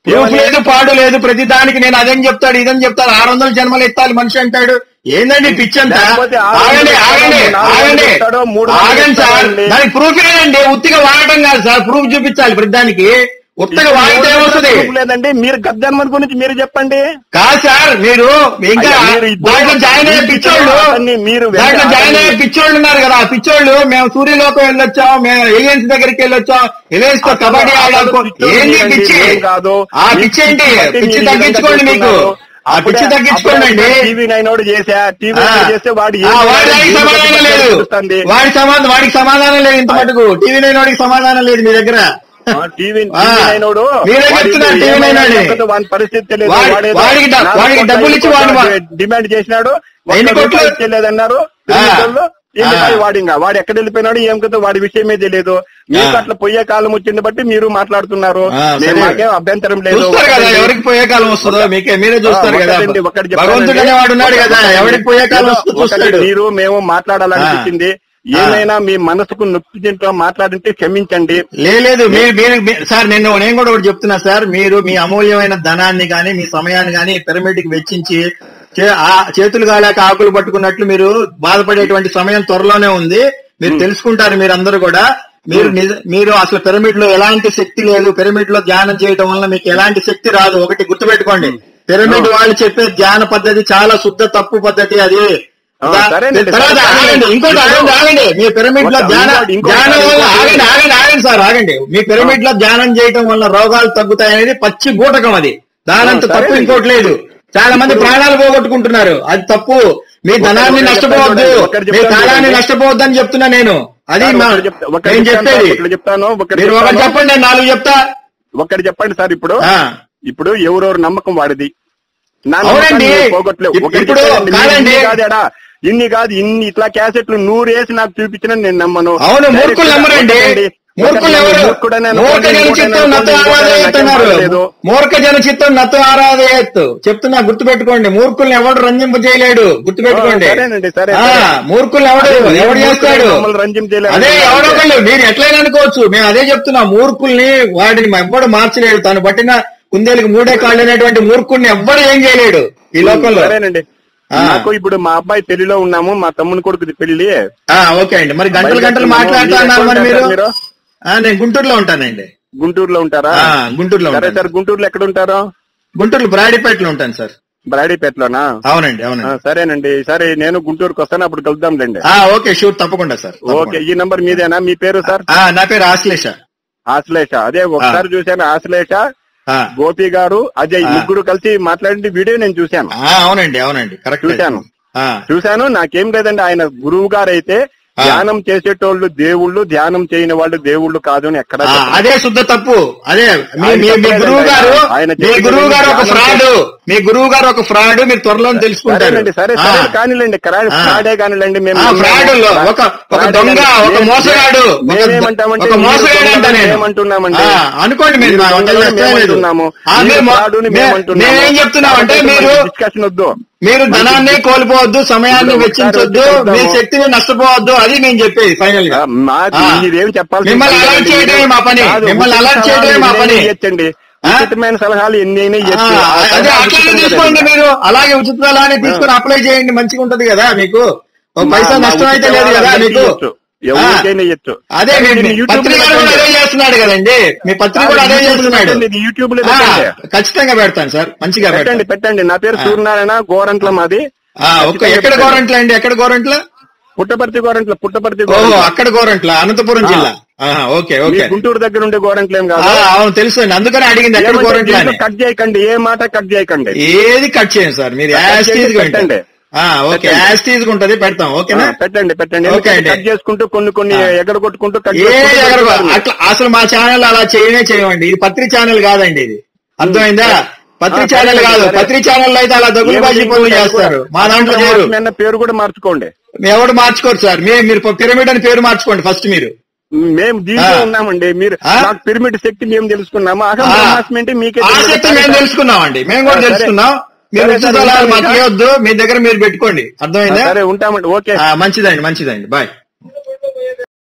ప్రూఫ్ ఏమని? లేదు పాడు లేదు ప్రతి దానికి నేను అదేం చెప్తాడు ఇదని చెప్తాడు ఆరు వందల జన్మలు ఎత్తాలి మనిషి అంటాడు ఏందండి పిచ్చి అంతా లేకపోతే ఆరు ఆగండి వందలు ఆగండి చెప్తాడో, నాలుగు వందలు ఆగండి చెప్తాడో, మూడు వందలు ఆగండి సార్ చెప్తాడండి. దానికి ప్రూఫ్ ఏనండి ఉత్తిగా వాడటం కాదు సార్ ప్రూఫ్ చూపించాలి ప్రతి దానికి ఉత్తగా వాడితే ఏమొస్తుంది ప్రూఫ్ లేదండి మీరు గద్దన్మన్ గురించి మీరు చెప్పండి కాదు సార్ మీరు ఇంకా అయ్యా, మీరు ఇప్పుడు దాంట్లో జాయిన్ అయ్యే మీరు పిచ్చోళ్ళు అతన్ని మీరు వెంట దాంట్లో జాయిన్ అయ్యే అతన్ని- పిచ్చోళ్ళు ఉన్నారు కదా ఆ పిచ్చోళ్ళు మేము సూర్యలోకం వెళ్ళొచ్చాం మేము ఎలియన్స్ దగ్గరికి వెళ్ళొచ్చాం ఎలియన్స్ తో అసలు కబడ్డీ అసలు ఆడాలి పిచ్చోళ్ళు ఏంది మీరండి, పిచ్చి ఏం కాదు. ఆ మీ పిచ్చి ఏంటి పిచ్చి బట్టి పిచ్చి మీరు ఈ విధంగా తగ్గించుకోండి మీకు చేస్తున్నారు. ఆ పిచ్చి అప్పుడే- తగ్గించుకోండి అప్పుడే అండి టీవీ నైన్ ఒకటి చేసా టీవీ ఆ, నైన్ చేస్తే వాడు ఆ, ఏం వాడి దానికి చేయాలో సమాధానం ఏం లేదు తెలుస్తుంది. వాడి సమాధానం వాడికి సమాధానం లేదు ఇంత మటుకు టీవీ నైన్ వాడికి సమాధానం లేదు మీ దగ్గర ఆ, టీవీ ఆ, టీవీ నైనోడు మీరే వాడి చెప్తున్నారు టీవీ ఏమైనా నైన్ అని. లేకపోతే వాని పరిస్థితి తెలియదు వాడి- వాడేదో వాడికి డ- నాలుగు వాడికి కోట్ల, డబ్బులు ఐదు ఇచ్చి కోట్ల వాడిని వా- డిమాండ్ చేసినాడు ఎన్ని ఒక్క కోట్లు? రూపాయి ఇచ్చేయలేదన్నారు ఆ. ఎందుకంటే ఆ. వాడి ఇంకా వాడు ఎక్కడ వెళ్ళిపోయినాడు ఏం కదా వాడి విషయమే తెలియదు మీకు ఆ. అట్లా పోయే కాలం వచ్చింది బట్టి మీరు మాట్లాడుతున్నారు ఆ, నేను సరే. మాకేం అభ్యంతరం లేదు చూస్తారు కదా ఒకటండి. ఎవరికి పోయే కాలం వస్తుందో మీకే మీరే చూస్తారు ఆ, కదా ఒకటండి, ఒకటి చెప్తానండి. భగవంతుడు అనేవాడు ఉన్నాడు కదా ఒకటి ఎవరికి పోయే కాలం ఏదో వస్తుందో ఒకటి చూస్తాడు మీరు మేము మాట్లాడాలనిపించింది ఆ. ఏమైనా మీ మనసుకు నొప్పి తింటూ మాట్లాడింటే క్షమించండి లే- లేదు మీరు మీరు మీ- సార్ నేను నేను కూడా ఒకటి చెప్తున్నా సార్ మీరు మీ అమూల్యమైన ధనాన్ని గాని మీ సమయాన్ని గాని పిరమిడ్ కి వెచ్చించి చే- ఆ చేతులు కాలేక ఆకులు పట్టుకున్నట్లు మీరు బాధపడేటువంటి సమయం త్వరలోనే ఉంది మీరు తెలుసుకుంటారు మీరు అందరూ కూడా మీరు నిజ- మీరు అసలు పిరమిడ్ లో ఎలాంటి శక్తి లేదు పిరమిడ్ లో ధ్యానం చేయడం వల్ల మీకు ఎలాంటి శక్తి రాదు ఒకటి గుర్తుపెట్టుకోండి పిరమిడ్ వాళ్ళు చెప్పే ధ్యాన పద్ధతి చాలా శుద్ధ తప్పు పద్ధతి అది ఆ, సరేనండి, తర్వాత సరే, ఆగండి ఇంకోటి ఆగండి ఆగండి మీ పిరమిడ్ లో ఒక- ధ్యాన ఇంకోటి- ఇంకోటి- ధ్యానం వల్ల ఇంకోటి- ఆగండి ఆగండి ఆగండి సార్ ఆగండి మీ పిరమిడ్ లో ధ్యానం చేయటం వల్ల రోగాలు తగ్గుతాయి అనేది పచ్చి బూటకం అది దానంత ఆ, తప్పు సరే. ఇంకోటి లేదు చాలా మంది ప్రాణాలు పోగొట్టుకుంటున్నారు అది తప్పు మీ ధనాన్ని ఒకటి నష్టపోవద్దు చెప్తాను, ఒకటి మీ చెప్తాను కాలాన్ని చూడండి. నష్టపోవద్దు అని చెప్తున్నా నేను అది సార్, మా- ఒకటి చెప్తా- ఒకటి నేను చెప్తాను సార్, చెప్పేది ఒకటి చెప్తాను ఒకటి మీరు ఒకటి చెప్తాను. చెప్పండి నేను నాలుగు చెప్తా ఒకటి చెప్పండి సార్ ఇప్పుడు ఆ. ఇప్పుడు ఎవరెవరు నమ్మకం వాడిది నా అవునండి. నమ్మకాన్ని నేను పోగొట్టలేవు. ఇప్- ఒకటి ఇప్పుడు చెప్పానండి, మీరు కాదండి. ఇన్ని కాదేడా ఇన్ని కాదు ఇన్ని ఇట్లా క్యాసెట్లు నూరు వేసి నాకు చూపించిన నేను నమ్మను అవును మూర్ఖులు డైరెక్ట్గా నమ్మరండి ఒకటండి. మూర్ఖులు ఎవరు మూర్ఖుడనే మూర్ఖ అనుకోండి, జన ఇంకోటనే చిత్తం నత్తు అనుకోండి, ఆరాధ ఇంకోటనే ఎత్తున్నారు లేదు. మూర్ఖ జన చిత్తం నత్తు ఆరాధ ఎత్తు చెప్తున్నా గుర్తుపెట్టుకోండి మూర్ఖుల్ని ఎవడు రంజింప చేయలేడు గుర్తుపెట్టుకోండి ఆ, సరేనండి, సరే, ఆ, సరే. మూర్ఖుల్ని ఎవడు అదే, మీరు ఎవడు చేస్తాడు మమ్మల్ని రంజిం చేయలేరు. అదే ఎవడొకళ్ళు మీరు ఎట్లయినా అనుకోవచ్చు మేము అదే చెప్తున్నా మూర్ఖుల్ని వాడిని ఎవ్వడు మార్చలేడు తను పట్టిన కుందేలకు మూడే కాళ్ళు అనేటువంటి మూర్ఖుల్ని ఎవ్వడు ఏం చేయలేడు ఈ లోకంలో సరేనండి ఆ. నాకు ఇప్పుడు మా అబ్బాయి పెళ్లిలో ఉన్నాము మా తమ్ముని కొడుకుది పెళ్లి ఆ, ఓకే అండి మరి గంటలు బయట గంటలు ఉన్నాము. మాట్లాడుతా మీరు ఉన్నారు మరి ఎక్కడ మీరు ఉంటారు మీరు? ఆ, నేను గుంటూరులో ఉంటానండి గుంటూరులో ఉంటారా ఆ, గుంటూరులో సరే ఉంటాను సార్ గుంటూరులో ఎక్కడ ఉంటారు గుంటూరులో బ్రాడీపేటలో ఉంటాను సార్ బ్రాడీపేటలోనా అవునండి ఆ, అవునండి సరే సరే నేను గుంటూరుకు వస్తాను అప్పుడు కలుద్దాంలేండి ఆ ఓకే షూర్ తప్పకుండా సార్ ఓకే ఈ నంబర్ మీదేనా మీ పేరు సార్ ఆ, నా పేరు ఆశ్లేష ఆశ్లేష అదే ఒకసారి చూశాను ఆశ్లేష ఆ, గోపి గారు అజయ్ ఆ. ముగ్గురు కలిసి మాట్లాడిన వీడియో నేను చూశాను ఆ, అవునండి అవునండి కరెక్ట్ చూశాను. ఆ, చూశాను నాకేం లేదండి ఆయన గురువు గారు అయితే ఆ. ధ్యానం చేసేటోళ్ళు దేవుళ్ళు ధ్యానం చేయని వాళ్ళు దేవుళ్ళు కాదు అని ఎక్కడ ఆ, అదే శుద్ధ తప్పు అదే మీ ఆయన మీ- మీ చెప్పలేదండి గురువు గారు ఆయన మీ గురువు గారు ఒక చెప్పలేదు. ఫ్రాడ్ మీ గురువు గారు ఒక ఫ్రాడ్ మీరు త్వరలో తెలుసుకుంటారు సరేనండి సరే ఆ, సరే కానిలేండి క్రా- ఆ. ఫ్రాడే కానిలేండి మేము ఆ, ఫ్రాడ్ లో ఒక ఒక ఫ్రాడే దొంగ కాని- ఒక మేము- మోసగాడు ఒక మేమేమంటామంటే ఒక మీరు మోసగాడు అంట దొంగలని నేను మేమంటున్నామండి. ఆ, అనుకోండి మీరు మీరు నా వంటలు దొంగలని చెప్పలేదు. మేమంటున్నాము. ఆ, మీరు మేము- ఫ్రాడుని మే- మేమంటున్నాము. మేమేం చెప్తున్నాం అంటే కాబట్టి మీరు మనకి డిస్కషన్ వద్దు మీరు ధనాన్ని కోల్పోవద్దు సమయాన్ని ఇప్పుడు వెచ్చించొద్దు ఒకసారి వచ్చి మీ చూద్దాము. శక్తిని నష్టపోవద్దు అది నేను చెప్పేది ఫైనల్ గా ఆ, మాకు ఆ. మీరేం చెప్పాల్సిన మిమ్మల్ని పని అలర్ట్ లేదండి. చేయడమే మా పని. కాదు, మిమ్మల్ని ఉచిత అలర్ట్ సలహాలు చేయడమే మా ఎన్నైనా పని. ఇయ్యొచ్చండి ఆ? ఉచితమైన సలహాలు ఎన్ని అయినా ఆ, ఇయ్యొచ్చు ఆ అదే సలహా అట్లాగే ఉచితం తీసుకోండి కదండి. మీరు అలాగే ఉచిత సలహాన్ని తీసుకుని అప్లై చేయండి మంచిగా ఉంటది కదా మీకు ఒక పైసా మా- మా నష్టం అయితే లేదు కదా ఉచిత మీకు ఇయ్యొచ్చు. ఎవరికైనా ఇయ్యొచ్చు అదే మీ దీన్ని మీ యూట్యూబ్ పత్రిక లో కూడా అదే పెట్టండి. చేస్తున్నాడు కదండి మీ పత్రిక కూడా అదే యూట్యూబ్ లో చేస్తున్నాడు పెట్టండి, ఇది యూట్యూబ్ లో ఆ, పెట్టండి. ఖచ్చితంగా పెడతాను సార్ మంచిగా పెట్టండి పెడతాను పెట్టండి నా పేరు సూర్యనారాయణ గోరంట్ల మాది ఆ, ఓకే ఎక్కడ గోరంట్ల అండి ఎక్కడ గోరంట్ల పుట్టపర్తి గోరంట్ల పుట్టపర్తి ఓహో గోరంట్ల అక్కడ గోరంట్ల అనంతపురం ఆ. జిల్లా ఆహా, ఓకే మీ ఓకే గుంటూరు దగ్గర ఉండే గోరంట్ల ఏం ఆ, కాదు అవును తెలుసు అండి అందుకనే అడిగింది ఎక్కడ ఏమంటే గోరంట్ల దీంట్లో అని కట్ చేయకండి ఏ మాట కట్ చేయకండి ఏది కట్ చేయండి సార్ మీరు కట్ యాస్టీజ్ చేసి పెట్టండి. ఓకే పెట్టండి. యాస్టీజ్ ఉంటది పెడతాం ఆ, ఓకేనా పెట్టండి పెట్టండి ఓకే ఎందుకంటే అండి. కట్ చేసుకుంటూ కొన్ని కొన్ని ఆ. ఎగరగొట్టుకుంటూ కట్ ఏ చేసుకుంటూ ఎగరగో- పెడతారు. అట్లా అసలు మా ఛానల్ అలా చేయనే చేయమండి ఇది పత్రి ఛానల్ కాదండి ఇది అర్థమైందా పత్రి ఆ, ఛానల్ సరే, కాదు సరే. పత్రి ఛానల్ అయితే అలా దగులు బాజీ ఏమిటి పనులు ఇంకోటి చేస్తారు కూడా? మా దాంట్లో చేయరు అన్న పేరు కూడా మార్చుకోండి ఎవడు మార్చుకోరు సార్ మీ మీరు పిరమిడ్ అని పేరు మార్చుకోండి ఫస్ట్ మీరు మేము దీంట్లో ఆ. ఉన్నామండి మీరు ఆ? మాకు పిరమిడ్ శక్తి మేము తెలుసుకున్నాము అహం ఆ. బ్రహ్మాస్మి అంటే మీకే తెలియదు. ఆసక్తి మేము తెలుసుకున్నామండి మేము కూడా సరే. తెలుసుకున్నాం మీరు సరే, ఉచిత సరే, సలహాలు ఉంటాను మాకు ఇంకా. ఇవ్వద్దు మీ దగ్గర మీరు పెట్టుకోండి అర్థమైందా సరే ఉంటామండి ఓకే ఆ, మంచిదండి మంచిదండి బాయ్